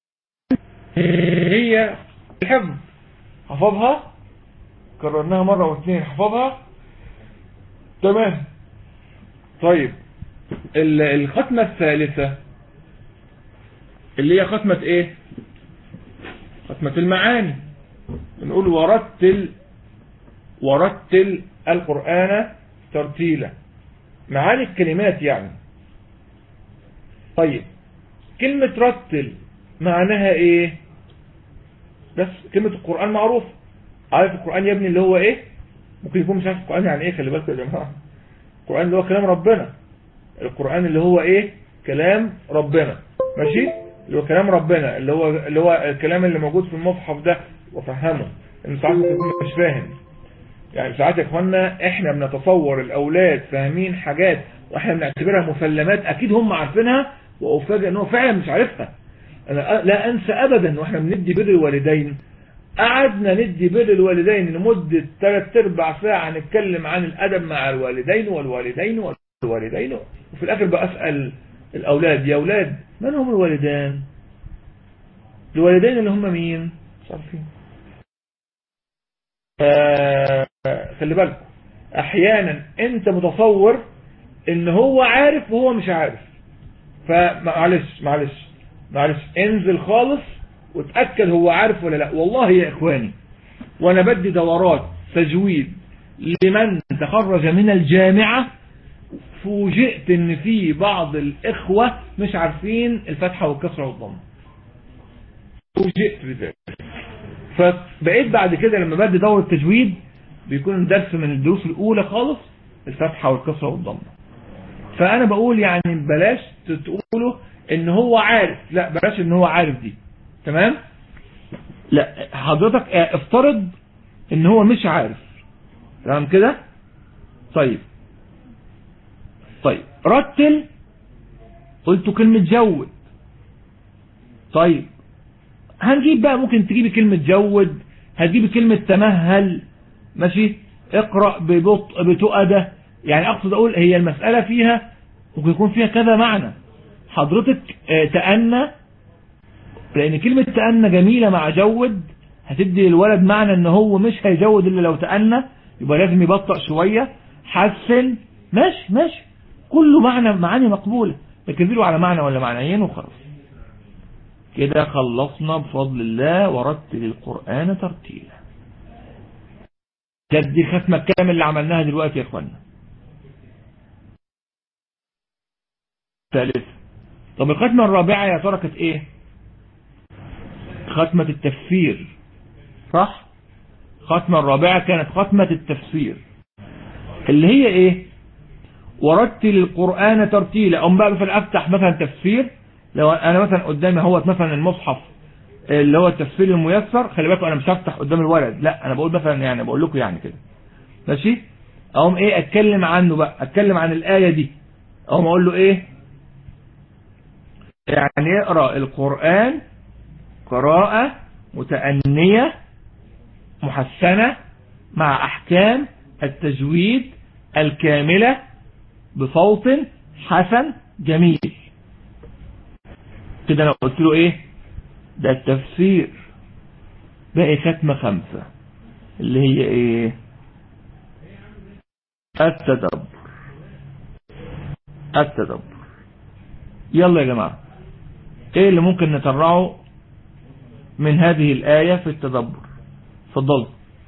هي الحفظ حفظها كررناها مرة واثنين حفظها تمام طيب ال- الختمة الثالثة اللي هي ختمة ايه ختمة المعاني بنقول ورتل ورتل القرآن ترتيلا معاني الكلمات يعني طيب كلمة رتل معناها ايه بس كلمة القرآن معروف عارف القرآن يا ابني اللي هو ايه ممكن يكون مش عارف القرآن يعني ايه خلي بالكم يا جماعة القرآن اللي هو كلام ربنا القرآن اللي هو ايه كلام ربنا ماشي اللي هو كلام ربنا اللي هو اللي هو الكلام اللي موجود في المصحف ده وفهمه ان ساعات ممكن يكون مش فاهم يعني ساعات يا اخوانا احنا بنتصور الاولاد فاهمين حاجات واحنا بنعتبرها مسلمات اكيد هم عارفينها وافاجئ ان هو فعلا مش عارفها انا لا انسى ابدا واحنا بندي بر الوالدين قعدنا ندي بر الوالدين لمدة ثلاث ارباع ساعة نتكلم عن الادب مع الوالدين والوالدين والوالدين وفي الاخر بقى اسأل الاولاد يا اولاد من هم الوالدان الوالدين اللي هم مين مش عارفين ف- خلي بالكم احيانا انت متصور ان هو عارف وهو مش عارف فمعلش معلش معلش انزل خالص وتأكد هو عارف ولا لا والله يا اخواني وانا بدي دورات تجويد لمن تخرج من الجامعة فوجئت ان في بعض الاخوة مش عارفين الفتحة والكسرة والضمة فوجئت بذلك فبقيت بعد كده لما بدي دورة تجويد بيكون درس من الدروس الاولى خالص الفتحة والكسرة والضمة فانا بقول يعني بلاش تقولوا ان هو عارف لا بلاش ان هو عارف دي تمام لا حضرتك اه، افترض ان هو مش عارف تمام كده طيب طيب رتل قلت كلمة جود طيب هنجيب بقى ممكن تجيبي كلمة جود هتجيبي كلمة تمهل ماشي اقرأ ببطء بتؤدة يعني اقصد اقول هي المسألة فيها ممكن يكون فيها كذا معنى حضرتك اه، تأنى لان كلمة تأنى جميلة مع جود هتدي للولد معنى ان هو مش هيجود الا لو تأنى يبقى لازم يبطأ شوية حسن ماشي ماشي كله معنى معاني مقبولة لكن له على معنى ولا معنيين وخلاص كده خلصنا بفضل الله ورتل القرآن ترتيلا ده دي الختمة الكامل اللي عملناها دلوقتي يا اخوانا ثالث طب الختمة الرابعة يا ترى كانت ايه ختمة التفسير صح ختمة الرابعة كانت ختمة التفسير اللي هي ايه ورتل القرآن ترتيلا أم بقى مثلا أفتح مثلا تفسير لو أنا مثلا قدامي هو مثلا المصحف اللي هو التفسير الميسر خلي بالكم أنا مش هفتح قدام الولد لا أنا بقول مثلا يعني بقول لكم يعني كده ماشي أقوم إيه أتكلم عنه بقى أتكلم عن الآية دي أقوم أقول له إيه يعني اقرأ القرآن قراءة متأنية محسنة مع أحكام التجويد الكاملة بصوت حسن جميل كده انا قلت له ايه ده التفسير باقي ختمة خمسة اللي هي ايه التدبر التدبر يلا يا جماعة ايه اللي ممكن نطلعه من هذه الآية في التدبر اتفضلوا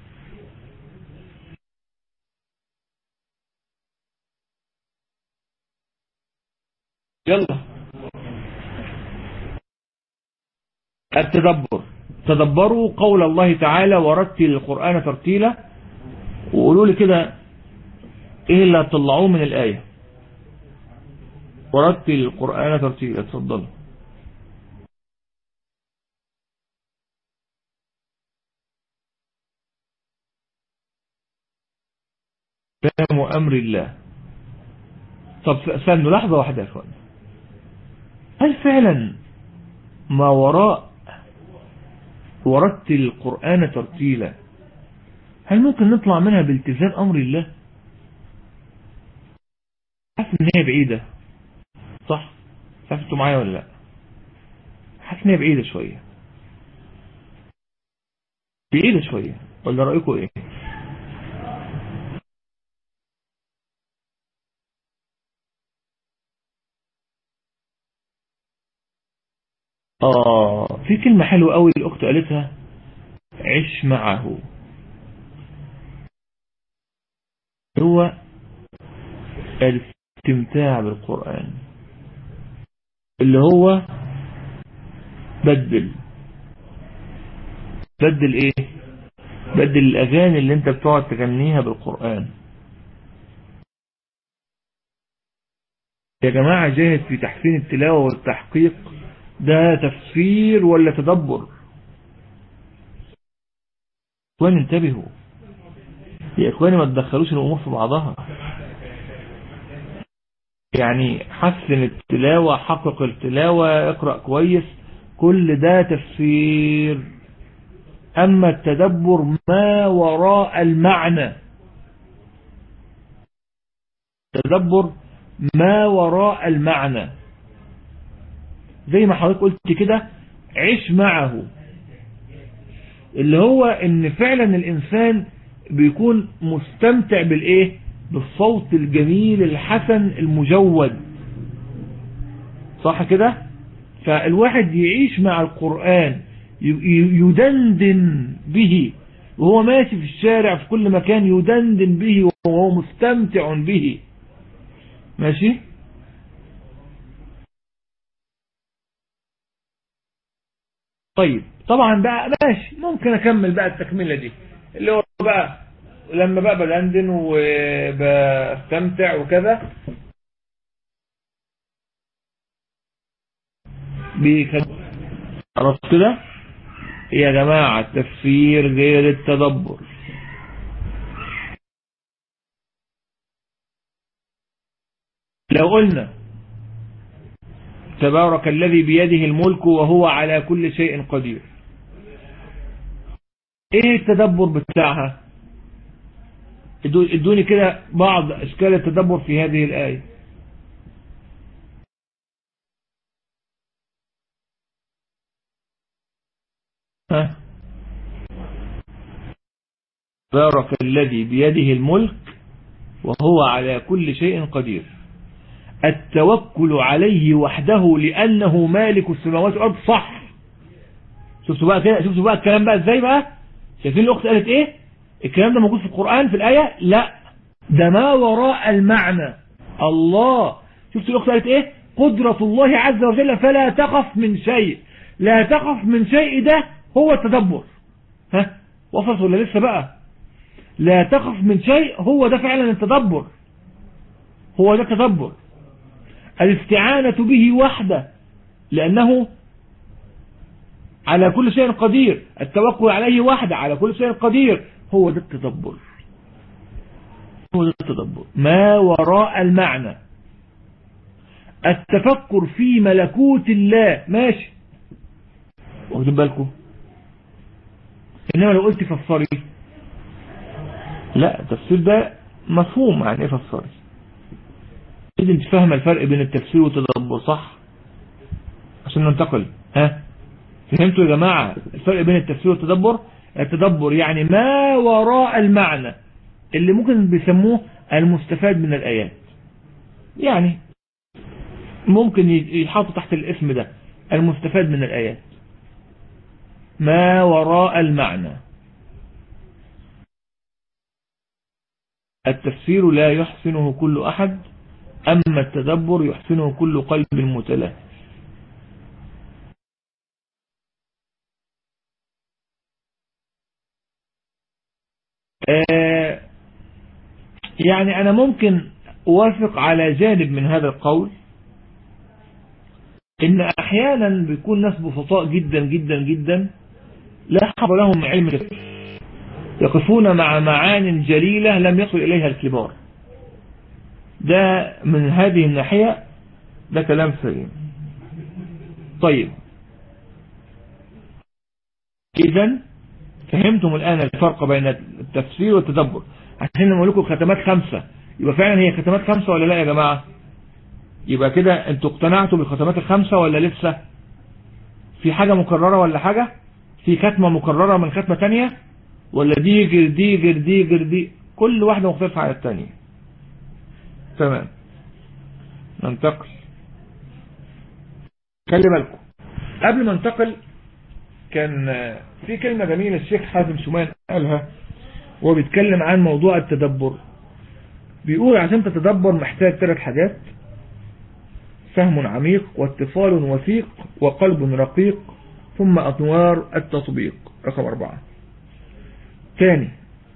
يلا التدبر تدبروا قول الله تعالى ورتل القرآن ترتيلا وقولوا لي كده ايه اللي هتطلعوه من الآية ورتل القرآن ترتيلا اتفضلوا استسلام أمر الله طب استنوا لحظة واحدة يا اخوان هل فعلا ما وراء ورتل القرآن ترتيلا هل ممكن نطلع منها بالتزام أمر الله حاسس ان هي بعيدة صح عارف انتوا معايا ولا لا حاسس ان هي بعيدة شوية بعيدة شوية ولا رأيكم ايه آه في كلمة حلوة قوي الأخت قالتها عش معه هو الاستمتاع بالقرآن اللي هو بدل بدل ايه بدل الاغاني اللي انت بتقعد تغنيها بالقرآن يا جماعة جاهد في تحسين التلاوة والتحقيق ده تفسير ولا تدبر اخواني انتبهوا يا اخواني ما تدخلوش الامور في بعضها يعني حسن التلاوة حقق التلاوة اقرأ كويس كل ده تفسير اما التدبر ما وراء المعنى تدبر ما وراء المعنى زي ما حضرتك قلت كده عيش معه اللي هو ان فعلا الانسان بيكون مستمتع بالايه بالصوت الجميل الحسن المجود صح كده فالواحد يعيش مع القرآن يدندن به وهو ماشي في الشارع في كل مكان يدندن به وهو مستمتع به ماشي طيب طبعا بقى ماشي ممكن اكمل بقى التكملة دي اللي هو بقى لما بقى بدندن وبستمتع وكذا عرفت كده يا جماعة التفسير غير التدبر لو قلنا تبارك الذي بيده الملك وهو على كل شيء قدير ايه التدبر بتاعها ادوني كده بعض اشكال التدبر في هذه الآية ها بارك الذي بيده الملك وهو على كل شيء قدير التوكل عليه وحده لأنه مالك السماوات والأرض صح شفتوا بقى كده شفتوا بقى الكلام بقى ازاي بقى شايفين الأخت قالت ايه الكلام ده موجود في القرآن في الآية لا ده ما وراء المعنى الله شفت الأخت قالت ايه قدرة الله عز وجل فلا تخف من شيء لا تخف من شيء ده هو التدبر ها وصلت ولا لسه بقى لا تخف من شيء هو ده فعلا التدبر هو ده التدبر الاستعانة به وحده لأنه على كل شيء قدير التوكل عليه وحده على كل شيء قدير هو ده التدبر هو ده التدبر ما وراء المعنى التفكر في ملكوت الله ماشي واخدين بالكم انما لو قلت فسري لا التفسير ده مفهوم يعني ايه فسري اذا انت فاهمه الفرق بين التفسير والتدبر صح عشان ننتقل ها فهمتوا يا جماعة الفرق بين التفسير والتدبر التدبر يعني ما وراء المعنى اللي ممكن بيسموه المستفاد من الآيات يعني ممكن يحط تحت الاسم ده المستفاد من الآيات ما وراء المعنى التفسير لا يحسنه كل أحد أما التدبر يحسنه كل قلب متلهف آه يعني أنا ممكن أوافق على جانب من هذا القول إن أحيانا بيكون ناس بسطاء جدا جدا جدا لا حظ لهم علم التفسير يقفون مع معان جليلة لم يصل إليها الكبار ده من هذه الناحية ده كلام سليم طيب إذا فهمتم الآن الفرق بين التفسير والتدبر عشان لما لكم ختمات خمسة يبقى فعلا هي ختمات خمسة ولا لا يا جماعة يبقى كده انتوا اقتنعتوا بالختمات الخمسة ولا لسه في حاجة مكررة ولا حاجة في ختمة مكررة من ختمة تانية ولا دي جر دي جر دي جر دي كل واحدة مختلفة عن التانية تمام ننتقل خلي بالكم قبل ما ننتقل كان في كلمة جميلة الشيخ حازم شومان قالها وهو بيتكلم عن موضوع التدبر بيقول عشان تتدبر محتاج ثلاث حاجات فهم عميق واتصال وثيق وقلب رقيق ثم أطوار التطبيق رقم أربعة ثاني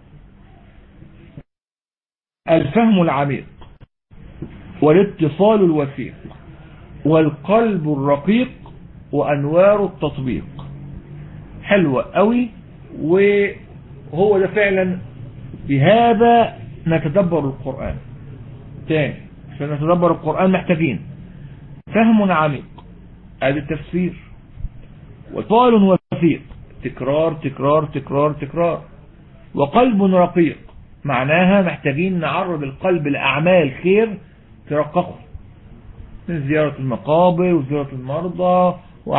الفهم العميق والاتصال الوثيق والقلب الرقيق وأنوار التطبيق حلوة قوي وهو ده فعلا بهذا نتدبر القرآن تاني عشان نتدبر القرآن محتاجين فهم عميق ادي التفسير وطال وثيق تكرار تكرار تكرار تكرار وقلب رقيق معناها محتاجين نعرض القلب لأعمال خير ترققه من زيارة المقابر وزيارة المرضى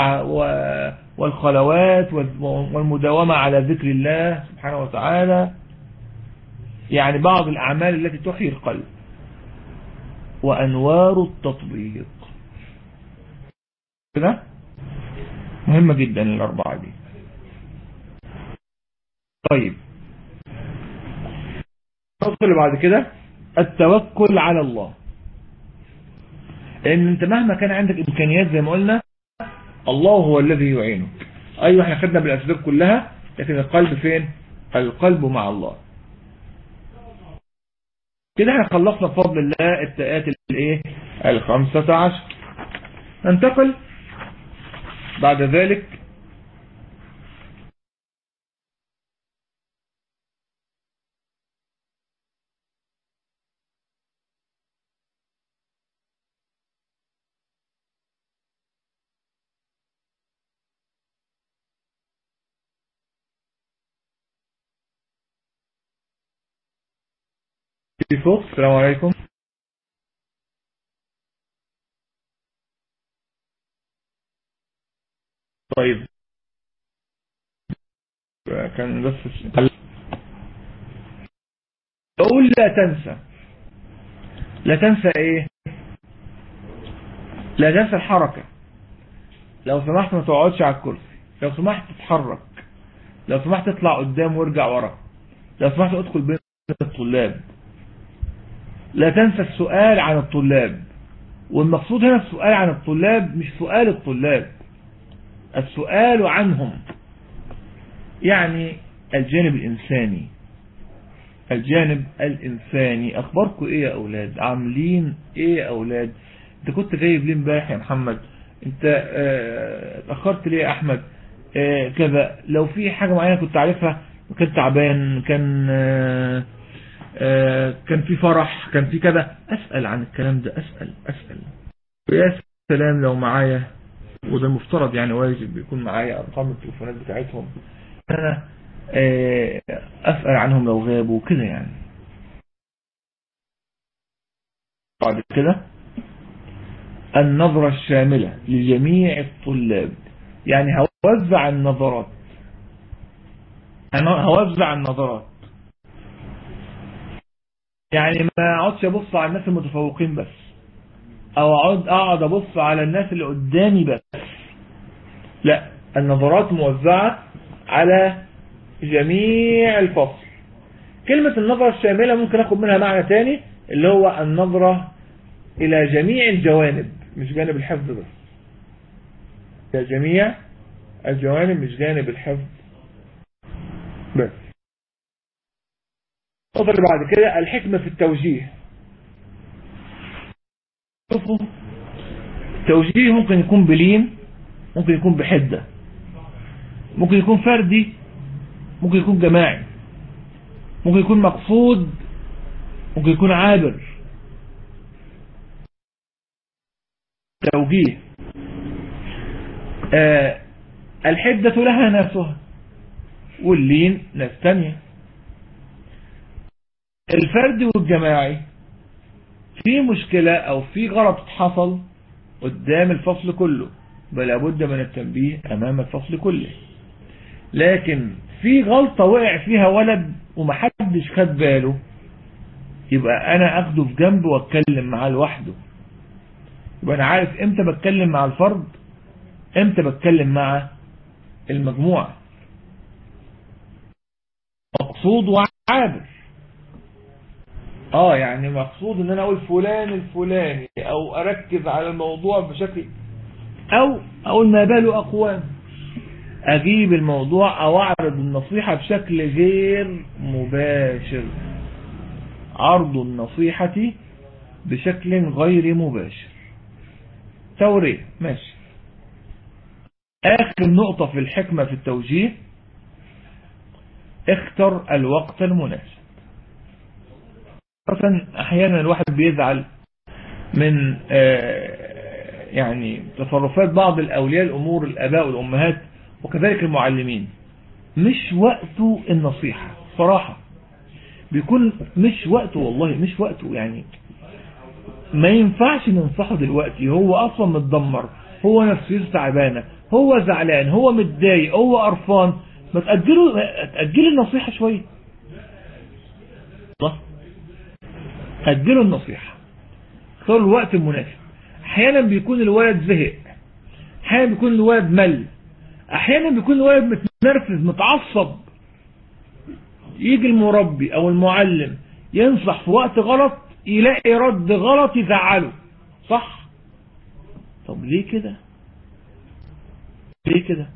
والخلوات والمداومة على ذكر الله سبحانه وتعالى يعني بعض الأعمال التي تحيي القلب وأنوار التطبيق كده مهمة جدا الأربعة دي طيب النقطة بعد كده التوكل على الله لأن أنت مهما كان عندك إمكانيات زي ما قلنا الله هو الذي يعينك أيوة احنا خدنا بالأسباب كلها لكن القلب فين القلب مع الله كده احنا خلصنا بفضل الله التآت الايه الخمسة عشر ننتقل بعد ذلك في صوت السلام عليكم طيب كان بس اقول لا تنسى لا تنسى ايه لا تنسى الحركة لو سمحت ما تقعدش على الكرسي لو سمحت تتحرك لو سمحت تطلع قدام وارجع ورا لو سمحت ادخل بين الطلاب لا تنسى السؤال عن الطلاب والمقصود هنا السؤال عن الطلاب مش سؤال الطلاب السؤال عنهم يعني الجانب الإنساني الجانب الإنساني أخباركم إيه يا أولاد عاملين إيه يا أولاد أنت كنت جايب ليه امبارح يا محمد أنت اتأخرت ليه يا أحمد اه كذا لو في حاجة معينة كنت عارفها كنت تعبان كان اه اه كان في فرح كان في كذا أسأل عن الكلام ده أسأل أسأل ويا سلام لو معايا وده المفترض يعني واجب بيكون معايا ارقام التليفونات بتاعتهم انا اسال عنهم لو غابوا كده يعني بعد كده النظرة الشاملة لجميع الطلاب يعني هوزع النظرات انا هوزع النظرات يعني ما اقعدش ابص على الناس المتفوقين بس او اقعد اقعد ابص على الناس اللي قدامي بس لا النظرات موزعة على جميع الفصل كلمة النظرة الشاملة ممكن اخد منها معنى تاني اللي هو النظرة الى جميع الجوانب مش جانب الحفظ بس الى جميع الجوانب مش جانب الحفظ بس النقطة اللي بعد كده الحكمة في التوجيه شوفوا التوجيه ممكن يكون بلين ممكن يكون بحدة ممكن يكون فردي ممكن يكون جماعي ممكن يكون مقصود ممكن يكون عابر توجيه آه الحدة لها ناسها واللين ناس تانية الفرد والجماعي في مشكلة او في غلط حصل قدام الفصل كله بل لابد من التنبيه امام الفصل كله لكن في غلطة وقع فيها ولد ومحدش خد باله يبقى انا اخده في جنب واتكلم معاه لوحده يبقى انا عارف امتى بتكلم مع الفرد امتى بتكلم مع المجموعة مقصود وعابر اه يعني مقصود ان انا اقول فلان الفلاني او اركز على الموضوع بشكل او اقول ما باله اقوام اجيب الموضوع او اعرض النصيحة بشكل غير مباشر عرض النصيحة بشكل غير مباشر توريه ماشي آخر نقطة في الحكمة في التوجيه اختر الوقت المناسب مثلا احيانا الواحد بيزعل من يعني تصرفات بعض الاولياء الامور الاباء والامهات وكذلك المعلمين مش وقته النصيحة صراحة بيكون مش وقته والله مش وقته يعني ما ينفعش ننصحه دلوقتي هو اصلا متدمر هو نفسيته تعبانه هو زعلان هو متضايق هو قرفان ما تأجلوا تأجلوا النصيحة شوية صح أجلوا النصيحة اختاروا الوقت المناسب احيانا بيكون الولد زهق احيانا بيكون الولد مل احيانا بيكون الولد متنرفز متعصب يجي المربي او المعلم ينصح في وقت غلط يلاقي رد غلط يزعله صح طب ليه كده ليه كده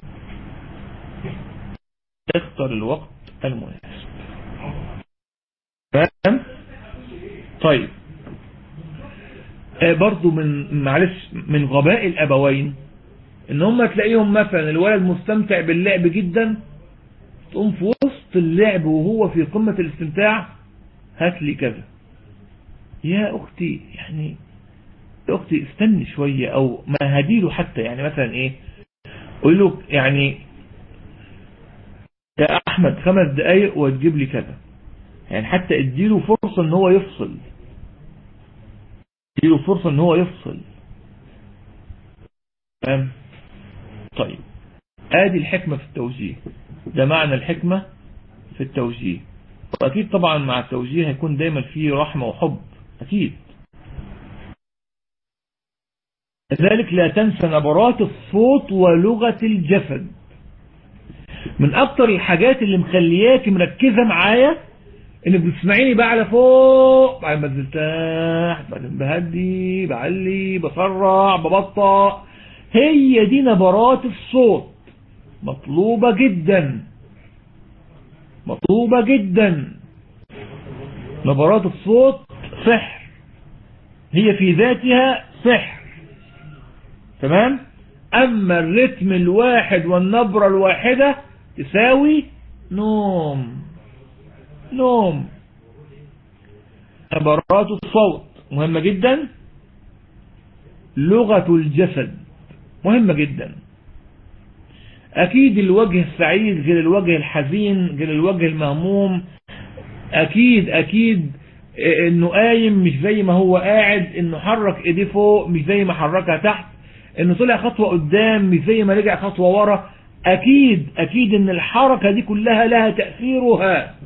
اختر الوقت المناسب فاهم طيب آه برضو من معلش من غباء الابوين ان هم تلاقيهم مثلا الولد مستمتع باللعب جدا تقوم في وسط اللعب وهو في قمة الاستمتاع هات لي كذا يا اختي يعني يا اختي استني شوية او ما هديله حتى يعني مثلا ايه قول له يعني يا احمد خمس دقايق وتجيب لي كذا يعني حتى اديله فرصة ان هو يفصل اديله فرصة ان هو يفصل فاهم طيب ادي الحكمة في التوجيه ده معنى الحكمة في التوجيه واكيد طبعا مع التوجيه هيكون دايما فيه رحمة وحب اكيد كذلك لا تنسى نبرات الصوت ولغة الجسد من اكتر الحاجات اللي مخلياك مركزة معايا انك بتسمعيني بقى على فوق بعد ما نزلت تحت بعدين بهدي بعلي بسرع ببطأ هي دي نبرات الصوت مطلوبة جدا مطلوبة جدا نبرات الصوت سحر هي في ذاتها سحر تمام اما الرتم الواحد والنبرة الواحدة تساوي نوم نوم نبرات الصوت مهمة جدا لغة الجسد مهمة جدا اكيد الوجه السعيد غير الوجه الحزين غير الوجه المهموم اكيد اكيد انه قايم مش زي ما هو قاعد انه حرك ايديه فوق مش زي ما حركها تحت انه طلع خطوة قدام مش زي ما رجع خطوة ورا اكيد اكيد ان الحركة دي كلها لها تأثيرها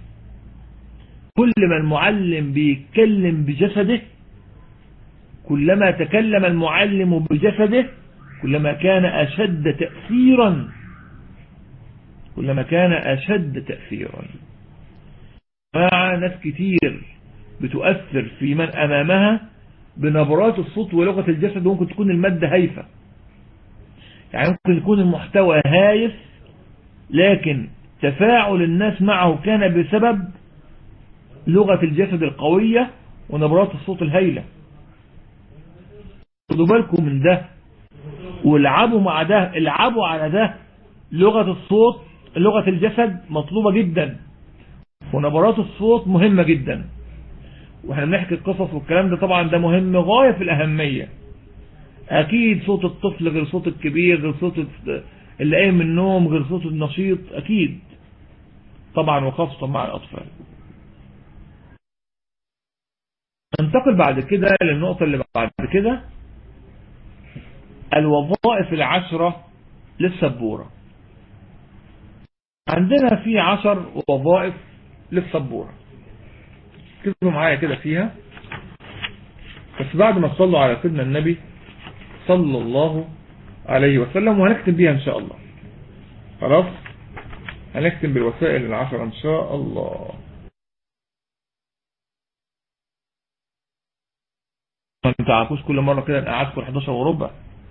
كل ما المعلم بيتكلم بجسده كلما تكلم المعلم بجسده كلما كان أشد تأثيرا كلما كان أشد تأثيرا مع ناس كتير بتؤثر في من أمامها بنبرات الصوت ولغة الجسد وممكن تكون المادة هايفة يعني ممكن يكون المحتوى هايف لكن تفاعل الناس معه كان بسبب لغة الجسد القوية ونبرات الصوت الهائلة خدوا بالكم من ده والعبوا مع ده العبوا على ده لغة الصوت لغة الجسد مطلوبة جدا ونبرات الصوت مهمة جدا واحنا بنحكي القصص والكلام ده طبعا ده مهم غاية في الأهمية أكيد صوت الطفل غير صوت الكبير غير صوت اللي قايم من النوم غير صوت النشيط أكيد طبعا وخاصة مع الأطفال ننتقل بعد كده للنقطة اللي بعد كده الوظائف العشرة للسبورة عندنا في عشر وظائف للسبورة كتبوا معايا كده فيها بس بعد ما تصلوا على سيدنا النبي صلى الله عليه وسلم وهنختم بيها ان شاء الله خلاص هنختم بالوسائل العشرة ان شاء الله ما تعرفوش كل مرة كده نقعدكم 11 وربع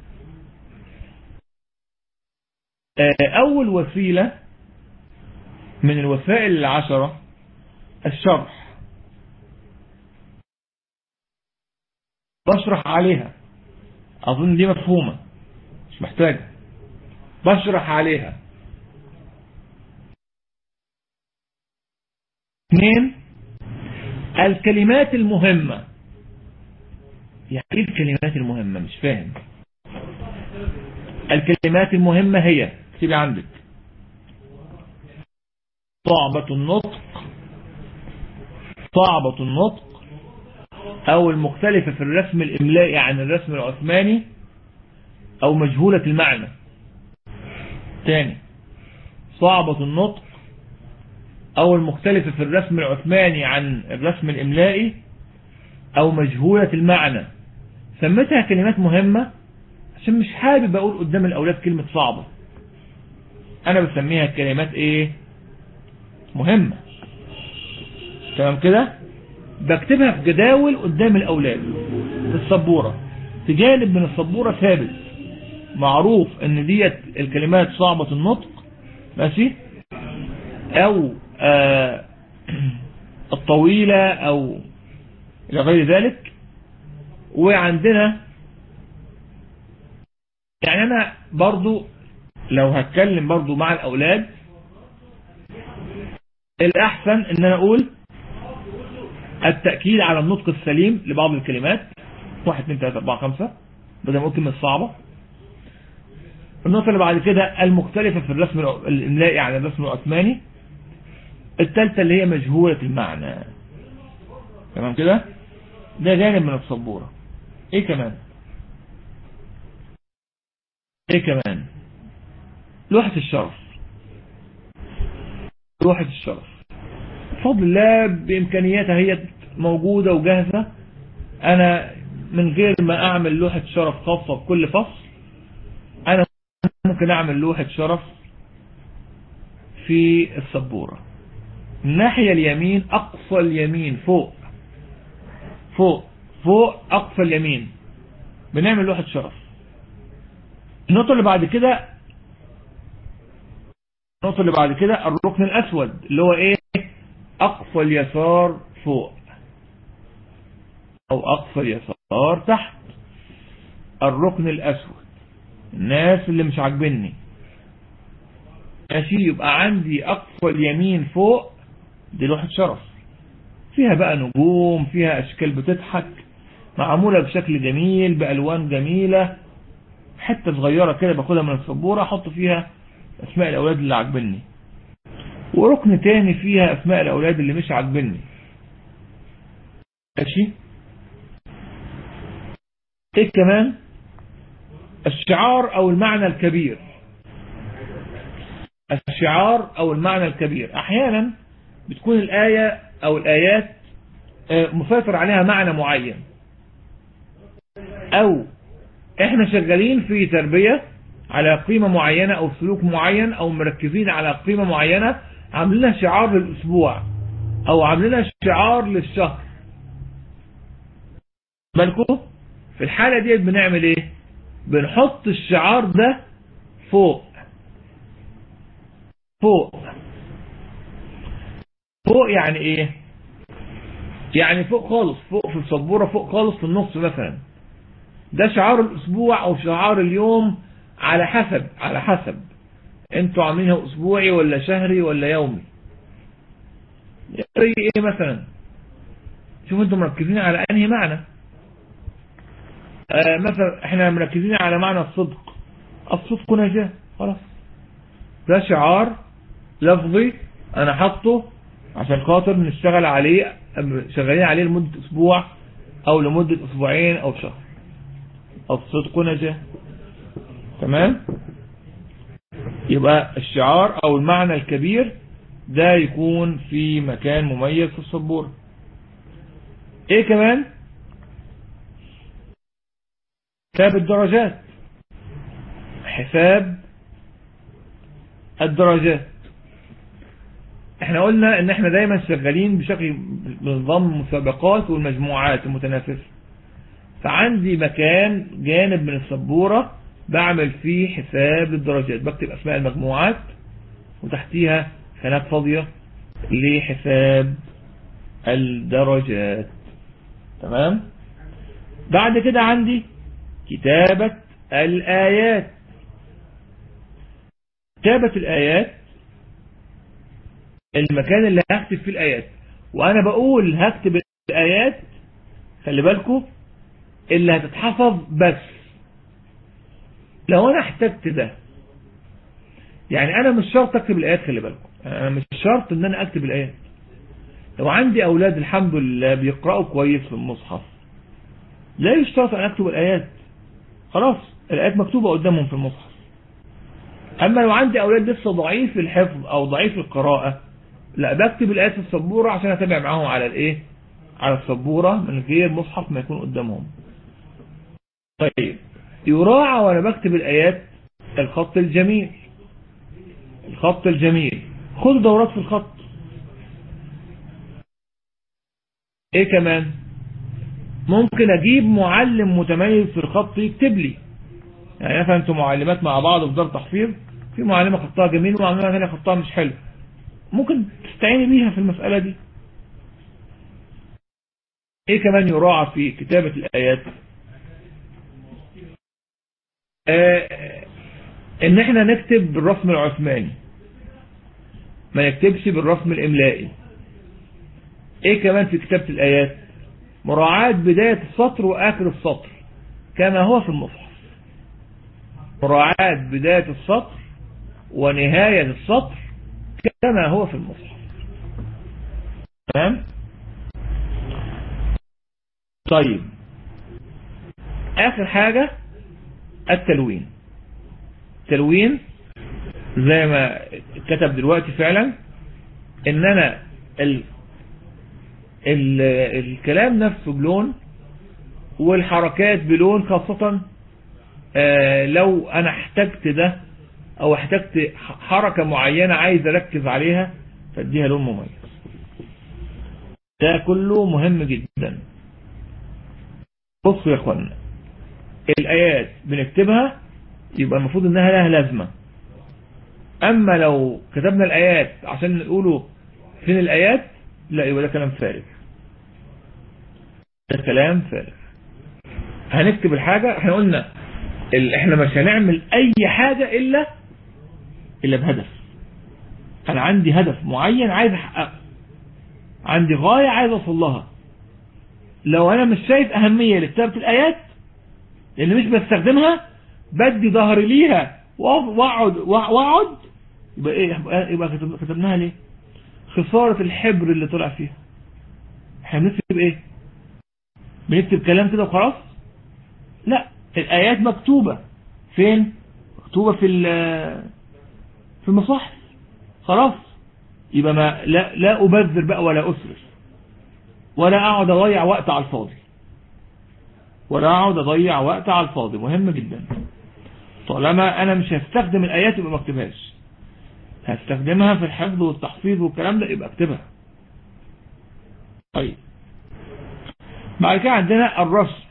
اول وسيلة من الوسائل العشرة الشرح بشرح عليها اظن دي مفهومة مش محتاجة بشرح عليها اثنين الكلمات المهمة يعني ايه الكلمات المهمة مش فاهم الكلمات المهمة هي اكتبي عندك صعبة النطق صعبة النطق او المختلفة في الرسم الاملائي عن الرسم العثماني او مجهولة المعنى تاني صعبة النطق او المختلفة في الرسم العثماني عن الرسم الاملائي او مجهولة المعنى سميتها كلمات مهمة عشان مش حابب اقول قدام الاولاد كلمة صعبة انا بسميها كلمات ايه مهمة تمام كده بكتبها في جداول قدام الاولاد في السبورة في جانب من السبورة ثابت معروف ان ديت الكلمات صعبة النطق ماشي او آه الطويلة او الى غير ذلك وعندنا يعني انا برضو لو هتكلم برضو مع الاولاد الاحسن ان انا اقول التأكيد على النطق السليم لبعض الكلمات واحد اثنين ثلاثة اربعة خمسة بدل ما اقول كلمة صعبة النقطة اللي بعد كده المختلفة في الرسم الاملائي عن الرسم العثماني الثالثة اللي هي مجهولة المعنى تمام كده ده جانب من السبورة ايه كمان ايه كمان لوحة الشرف لوحة الشرف بفضل الله بامكانياتها هي موجودة وجاهزة انا من غير ما اعمل لوحة شرف خاصة بكل فصل انا ممكن اعمل لوحة شرف في السبورة الناحية اليمين اقصى اليمين فوق فوق فوق اقصى اليمين بنعمل لوحة شرف النقطة اللي بعد كده النقطة اللي بعد كده الركن الاسود اللي هو ايه اقصى اليسار فوق او اقصى اليسار تحت الركن الاسود الناس اللي مش عاجبني ماشي يبقى عندي اقصى اليمين فوق دي لوحة شرف فيها بقى نجوم فيها اشكال بتضحك معمولة بشكل جميل بالوان جميلة حتة صغيرة كده باخدها من السبورة احط فيها اسماء الاولاد اللي عاجبني وركن تاني فيها اسماء الاولاد اللي مش عاجبني ماشي ايه كمان الشعار او المعنى الكبير الشعار او المعنى الكبير احيانا بتكون الاية او الايات مسيطر عليها معنى معين او احنا شغالين في تربية على قيمة معينة او سلوك معين او مركزين على قيمة معينة عاملين شعار للاسبوع او عاملين شعار للشهر بالكم في الحالة دي بنعمل ايه بنحط الشعار ده فوق فوق فوق يعني ايه يعني فوق خالص فوق في السبورة فوق خالص في النص مثلا ده شعار الاسبوع او شعار اليوم على حسب على حسب انتوا عاملينها اسبوعي ولا شهري ولا يومي زي ايه مثلا شوفوا انتم مركزين على انهي معنى آه مثلا احنا مركزين على معنى الصدق الصدق نجاة خلاص ده شعار لفظي انا حاطه عشان خاطر نشتغل عليه شغالين عليه لمدة اسبوع او لمدة اسبوعين او شهر الصدق نجاة تمام يبقى الشعار او المعنى الكبير ده يكون في مكان مميز في السبورة ايه كمان حساب الدرجات حساب الدرجات احنا قلنا ان احنا دايما شغالين بشكل بنظام المسابقات والمجموعات المتنافسة فعندي مكان جانب من السبورة بعمل فيه حساب الدرجات بكتب اسماء المجموعات وتحتيها خانات فاضية لحساب الدرجات تمام بعد كده عندي كتابة الآيات كتابة الآيات المكان اللي هكتب فيه الآيات وأنا بقول هكتب الآيات خلي بالكم اللي هتتحفظ بس لو أنا احتجت ده يعني أنا مش شرط أكتب الآيات خلي بالكم أنا مش شرط أن أنا أكتب الآيات لو عندي أولاد الحمد لله بيقرأوا كويس في المصحف لا يشترط أن أكتب الآيات خلاص الآيات مكتوبة قدامهم في المصحف أما لو عندي أولاد لسه ضعيف الحفظ أو ضعيف القراءة لا بكتب الآيات في السبورة عشان أتابع معاهم على الإيه على السبورة من غير مصحف ما يكون قدامهم طيب يراعى وأنا بكتب الآيات الخط الجميل الخط الجميل خذ دورات في الخط ايه كمان ممكن اجيب معلم متميز في الخط يكتب لي يعني مثلا انتوا معلمات مع بعض في دار تحفيظ في معلمة خطها جميل ومعلمة ثانيه خطها مش حلو ممكن تستعيني بيها في المسألة دي ايه كمان يراعى في كتابة الايات آه ان احنا نكتب بالرسم العثماني ما نكتبش بالرسم الاملائي ايه كمان في كتابة الايات مراعاة بداية السطر واخر السطر كما هو في المصحف مراعاة بداية السطر ونهاية السطر كما هو في المصحف تمام طيب اخر حاجة التلوين تلوين زي ما كتب دلوقتي فعلا ان انا ال ال الكلام نفسه بلون والحركات بلون خاصة آه لو انا احتجت ده او احتجت حركة معينة عايز اركز عليها فاديها لون مميز ده كله مهم جدا بصوا يا اخوانا الايات بنكتبها يبقى المفروض انها لها لازمة اما لو كتبنا الايات عشان نقوله فين الايات لا يبقى ده كلام فارغ ده كلام فارغ هنكتب الحاجة احنا قلنا احنا مش هنعمل اي حاجة الا الا بهدف انا عندي هدف معين عايز احققه عندي غاية عايز اوصل لها لو انا مش شايف اهمية لكتابة الايات لان مش بستخدمها بدي ظهري ليها واقعد واقعد يبقى ايه يبقى كتبناها ليه خسارة الحبر اللي طلع فيها احنا بنكتب ايه بنكتب كلام كده وخلاص لا الايات مكتوبة فين مكتوبة في في المصاحف خلاص يبقى ما لا لا ابذر بقى ولا اسرف ولا اقعد اضيع وقت على الفاضي ولا اقعد اضيع وقت على الفاضي مهم جدا طالما انا مش هستخدم الايات يبقى ما اكتبهاش هستخدمها في الحفظ والتحفيظ والكلام ده يبقى اكتبها طيب بعد كده عندنا الرسم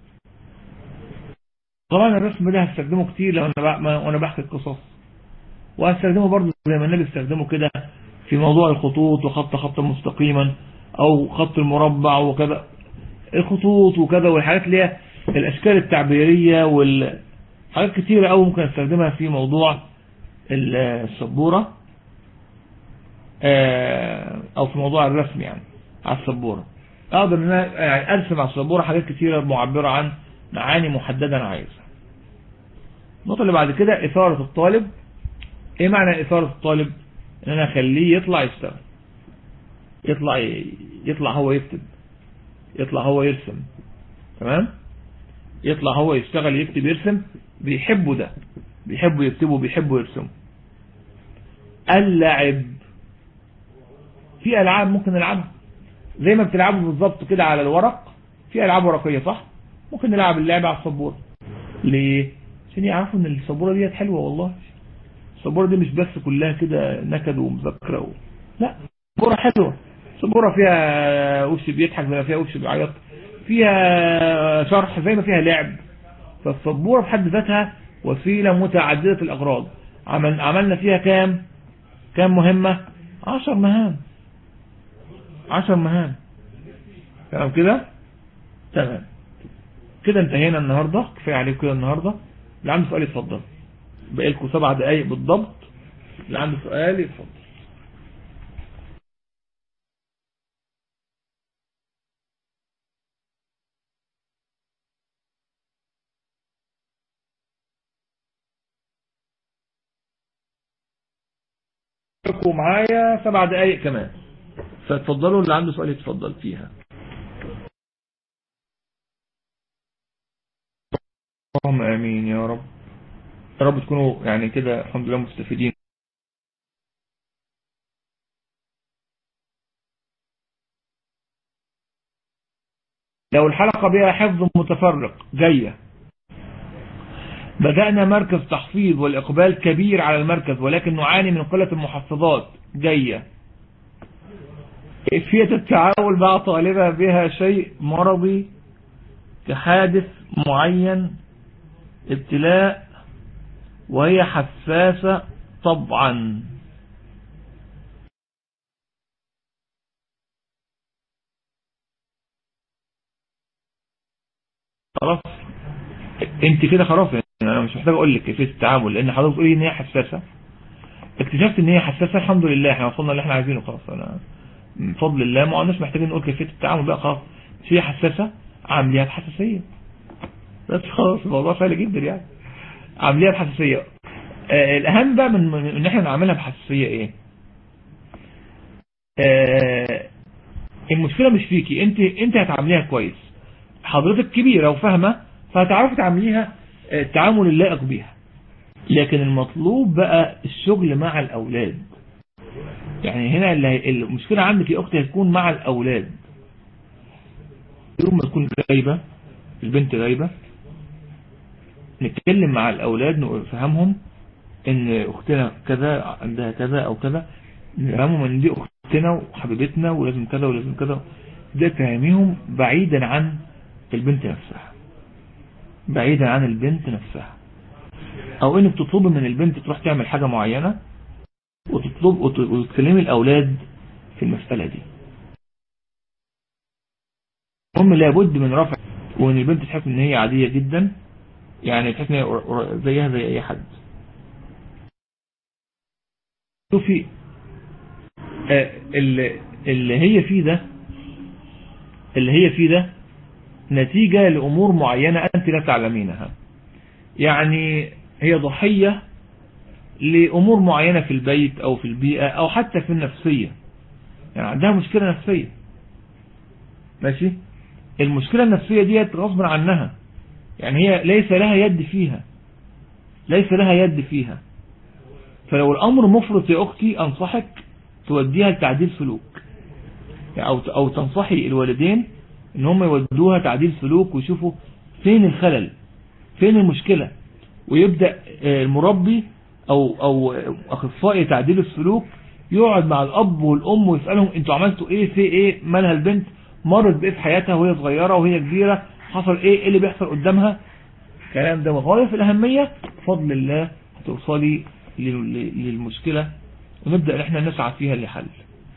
طبعا الرسم ده هستخدمه كتير لو انا وانا بحكي القصص وهستخدمه برضه زي ما النبي استخدمه كده في موضوع الخطوط وخط خط مستقيما او خط المربع وكذا الخطوط وكذا والحاجات اللي هي الاشكال التعبيرية والحاجات كتيرة قوي ممكن استخدمها في موضوع السبورة آه، او في موضوع الرسم يعني على السبورة اقدر ان انا يعني ارسم على السبورة حاجات كتيرة معبرة عن معاني محددة انا عايزها النقطة اللي بعد كده اثارة الطالب ايه معنى اثارة الطالب ان انا اخليه يطلع يشتغل يطلع يطلع هو يكتب يطلع هو يرسم تمام يطلع هو يشتغل يكتب يرسم بيحبوا ده بيحبوا يكتبوا بيحبوا يرسموا اللعب في العاب ممكن نلعبها زي ما بتلعبوا بالظبط كده على الورق في العاب ورقيه صح ممكن نلعب اللعبه على السبوره ليه عشان يعرفوا ان السبوره ديت حلوه والله السبوره دي مش بس كلها كده نكد ومذاكره و... لا سبوره حلوه سبوره فيها وش بيضحك زي ما فيها وش بيعيط فيها شرح زي ما فيها لعب فالسبوره في حد ذاتها وسيله متعدده الاغراض عمل عملنا فيها كام كام مهمه عشر مهام عشر مهام تمام كده تمام كده انتهينا النهاردة كفاية عليكم كده النهاردة اللي عنده سؤال يتفضل بقى لكم سبع دقايق بالضبط اللي عنده سؤال يتفضل لكم معايا سبع دقايق كمان فاتفضلوا اللي عنده سؤال يتفضل فيها اللهم امين يا رب يا رب تكونوا يعني كده الحمد لله مستفيدين لو الحلقة بها حفظ متفرق جاية بدأنا مركز تحفيظ والإقبال كبير على المركز ولكن نعاني من قلة المحفظات جاية كيفية التعامل مع طالبة بها شيء مرضي كحادث معين ابتلاء وهي حساسة طبعا خلاص انت كده خلاص يعني انا مش محتاج اقول لك كيفيه التعامل لان حضرتك بتقولي ان هي حساسه اكتشفت ان هي حساسه الحمد لله احنا وصلنا اللي احنا عايزينه خلاص انا بفضل الله ما عندناش محتاجين نقول كيفيه التعامل بقى خلاص مش هي حساسه عمليات حساسيه بس خلاص الموضوع سهل جدا يعني عمليات حساسيه آه الاهم بقى من, من ان احنا نعملها بحساسيه ايه آه المشكله مش فيكي انت انت هتعمليها كويس حضرتك كبيره وفاهمه فهتعرفي تعمليها التعامل اللائق بيها لكن المطلوب بقى الشغل مع الاولاد يعني هنا اللي المشكلة عندك يا اختي هتكون مع الاولاد يوم ما تكون غايبة البنت غايبة نتكلم مع الاولاد نفهمهم ان اختنا كذا عندها كذا او كذا نفهمهم ان دي اختنا وحبيبتنا ولازم كذا ولازم كذا ده تفهميهم بعيدا عن البنت نفسها بعيدا عن البنت نفسها او انك تطلبي من البنت تروح تعمل حاجة معينة وتطلب وتكلمي الاولاد في المسألة دي هم لابد من رفع وان البنت تحس ان هي عادية جدا يعني تحس ان هي زيها زي اي حد شوفي اللي هي فيه ده اللي هي فيه ده نتيجة لأمور معينة أنت لا تعلمينها يعني هي ضحية لأمور معينة في البيت أو في البيئة أو حتى في النفسية يعني عندها مشكلة نفسية ماشي المشكلة النفسية ديت غصب عنها يعني هي ليس لها يد فيها ليس لها يد فيها فلو الأمر مفرط يا أختي أنصحك توديها لتعديل سلوك يعني أو أو تنصحي الوالدين ان هم يودوها تعديل سلوك ويشوفوا فين الخلل فين المشكلة ويبدأ المربي او او اخصائي تعديل السلوك يقعد مع الاب والام ويسألهم انتوا عملتوا ايه في ايه مالها البنت مرت بايه في حياتها وهي صغيرة وهي كبيرة حصل ايه ايه اللي بيحصل قدامها الكلام ده غاية في الاهمية بفضل الله هتوصلي للمشكلة ونبدأ ان احنا نسعى فيها لحل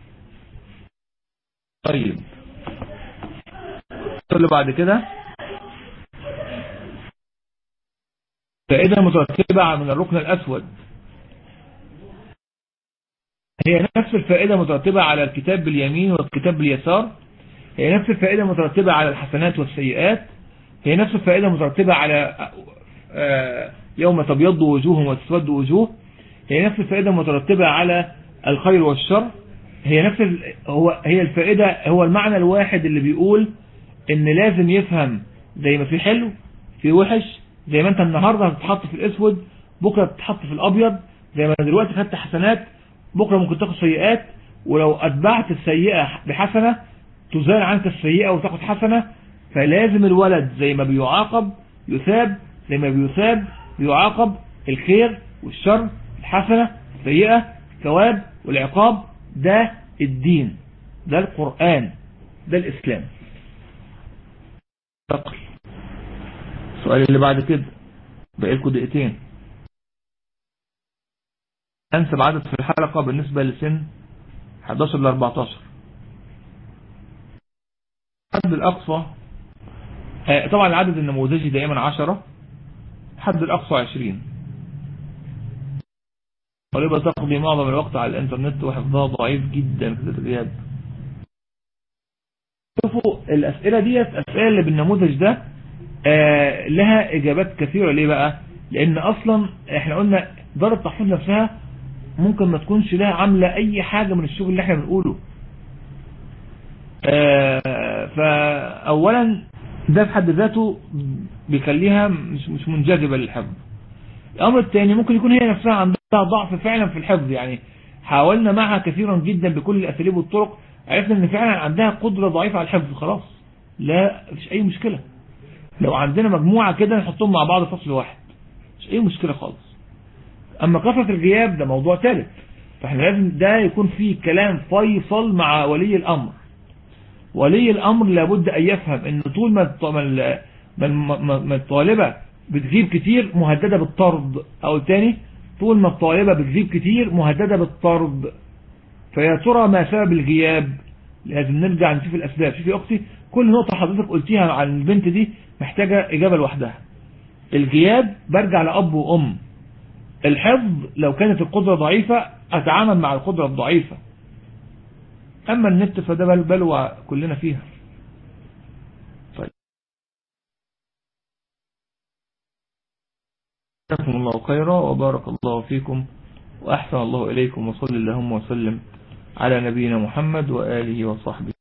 طيب اللي بعد كده فائدة مترتبة من الركن الأسود هي نفس الفائدة مترتبة على الكتاب باليمين والكتاب باليسار هي نفس الفائدة مترتبة على الحسنات والسيئات هي نفس الفائدة مترتبة على آه، يوم تبيض وجوه وتسود وجوه هي نفس الفائدة مترتبة على الخير والشر هي نفس ال... هو هي الفائدة هو المعنى الواحد اللي بيقول ان لازم يفهم زي ما في حلو في وحش زي ما انت النهاردة هتتحط في الاسود بكرة تتحط في الابيض زي ما دلوقتي خدت حسنات بكرة ممكن تاخد سيئات ولو اتبعت السيئة بحسنة تزال عنك السيئة وتاخد حسنة فلازم الولد زي ما بيعاقب يثاب زي ما بيثاب بيعاقب الخير والشر الحسنة السيئة الثواب والعقاب ده الدين ده القرآن ده الإسلام تقل السؤال اللي بعد كده بقى لكم دقيقتين أنسب عدد في الحلقة بالنسبة لسن 11 ل 14 الحد الأقصى آه، طبعا العدد النموذجي دائما 10 الحد الأقصى 20 طالبة تقضي معظم الوقت على الانترنت وحفظها ضعيف جدا في الغياب شوفوا الأسئلة ديت أسئلة اللي بالنموذج ده آه لها إجابات كثيرة ليه بقى لأن أصلا احنا قلنا دار التحفيظ نفسها ممكن ما تكونش لها عاملة أي حاجة من الشغل اللي احنا بنقوله آه فأولا ده في حد ذاته بيخليها مش مش منجذبة للحفظ الأمر الثاني ممكن يكون هي نفسها عندها ضعف فعلا في الحفظ يعني حاولنا معها كثيرا جدا بكل الأساليب والطرق عرفنا ان فعلا عندها قدرة ضعيفة على الحفظ خلاص لا مفيش أي مشكلة لو عندنا مجموعة كده نحطهم مع بعض فصل واحد مش أي مشكلة خالص أما كثرة الغياب ده موضوع ثالث فاحنا لازم ده يكون فيه كلام فيصل مع ولي الأمر ولي الأمر لابد أن يفهم أن طول ما ما الطالبة بتغيب كتير مهددة بالطرد أو تاني طول ما الطالبة بتغيب كتير مهددة بالطرد فيا ترى ما سبب الغياب لازم نرجع نشوف الأسباب شوفي أختي كل نقطة حضرتك قلتيها عن البنت دي محتاجة إجابة لوحدها الغياب برجع لأب وأم الحفظ لو كانت القدرة ضعيفة أتعامل مع القدرة الضعيفة أما النت فده بلوى كلنا فيها طيب جزاكم الله خيرا وبارك الله فيكم وأحسن الله إليكم وصل اللهم وسلم على نبينا محمد وآله وصحبه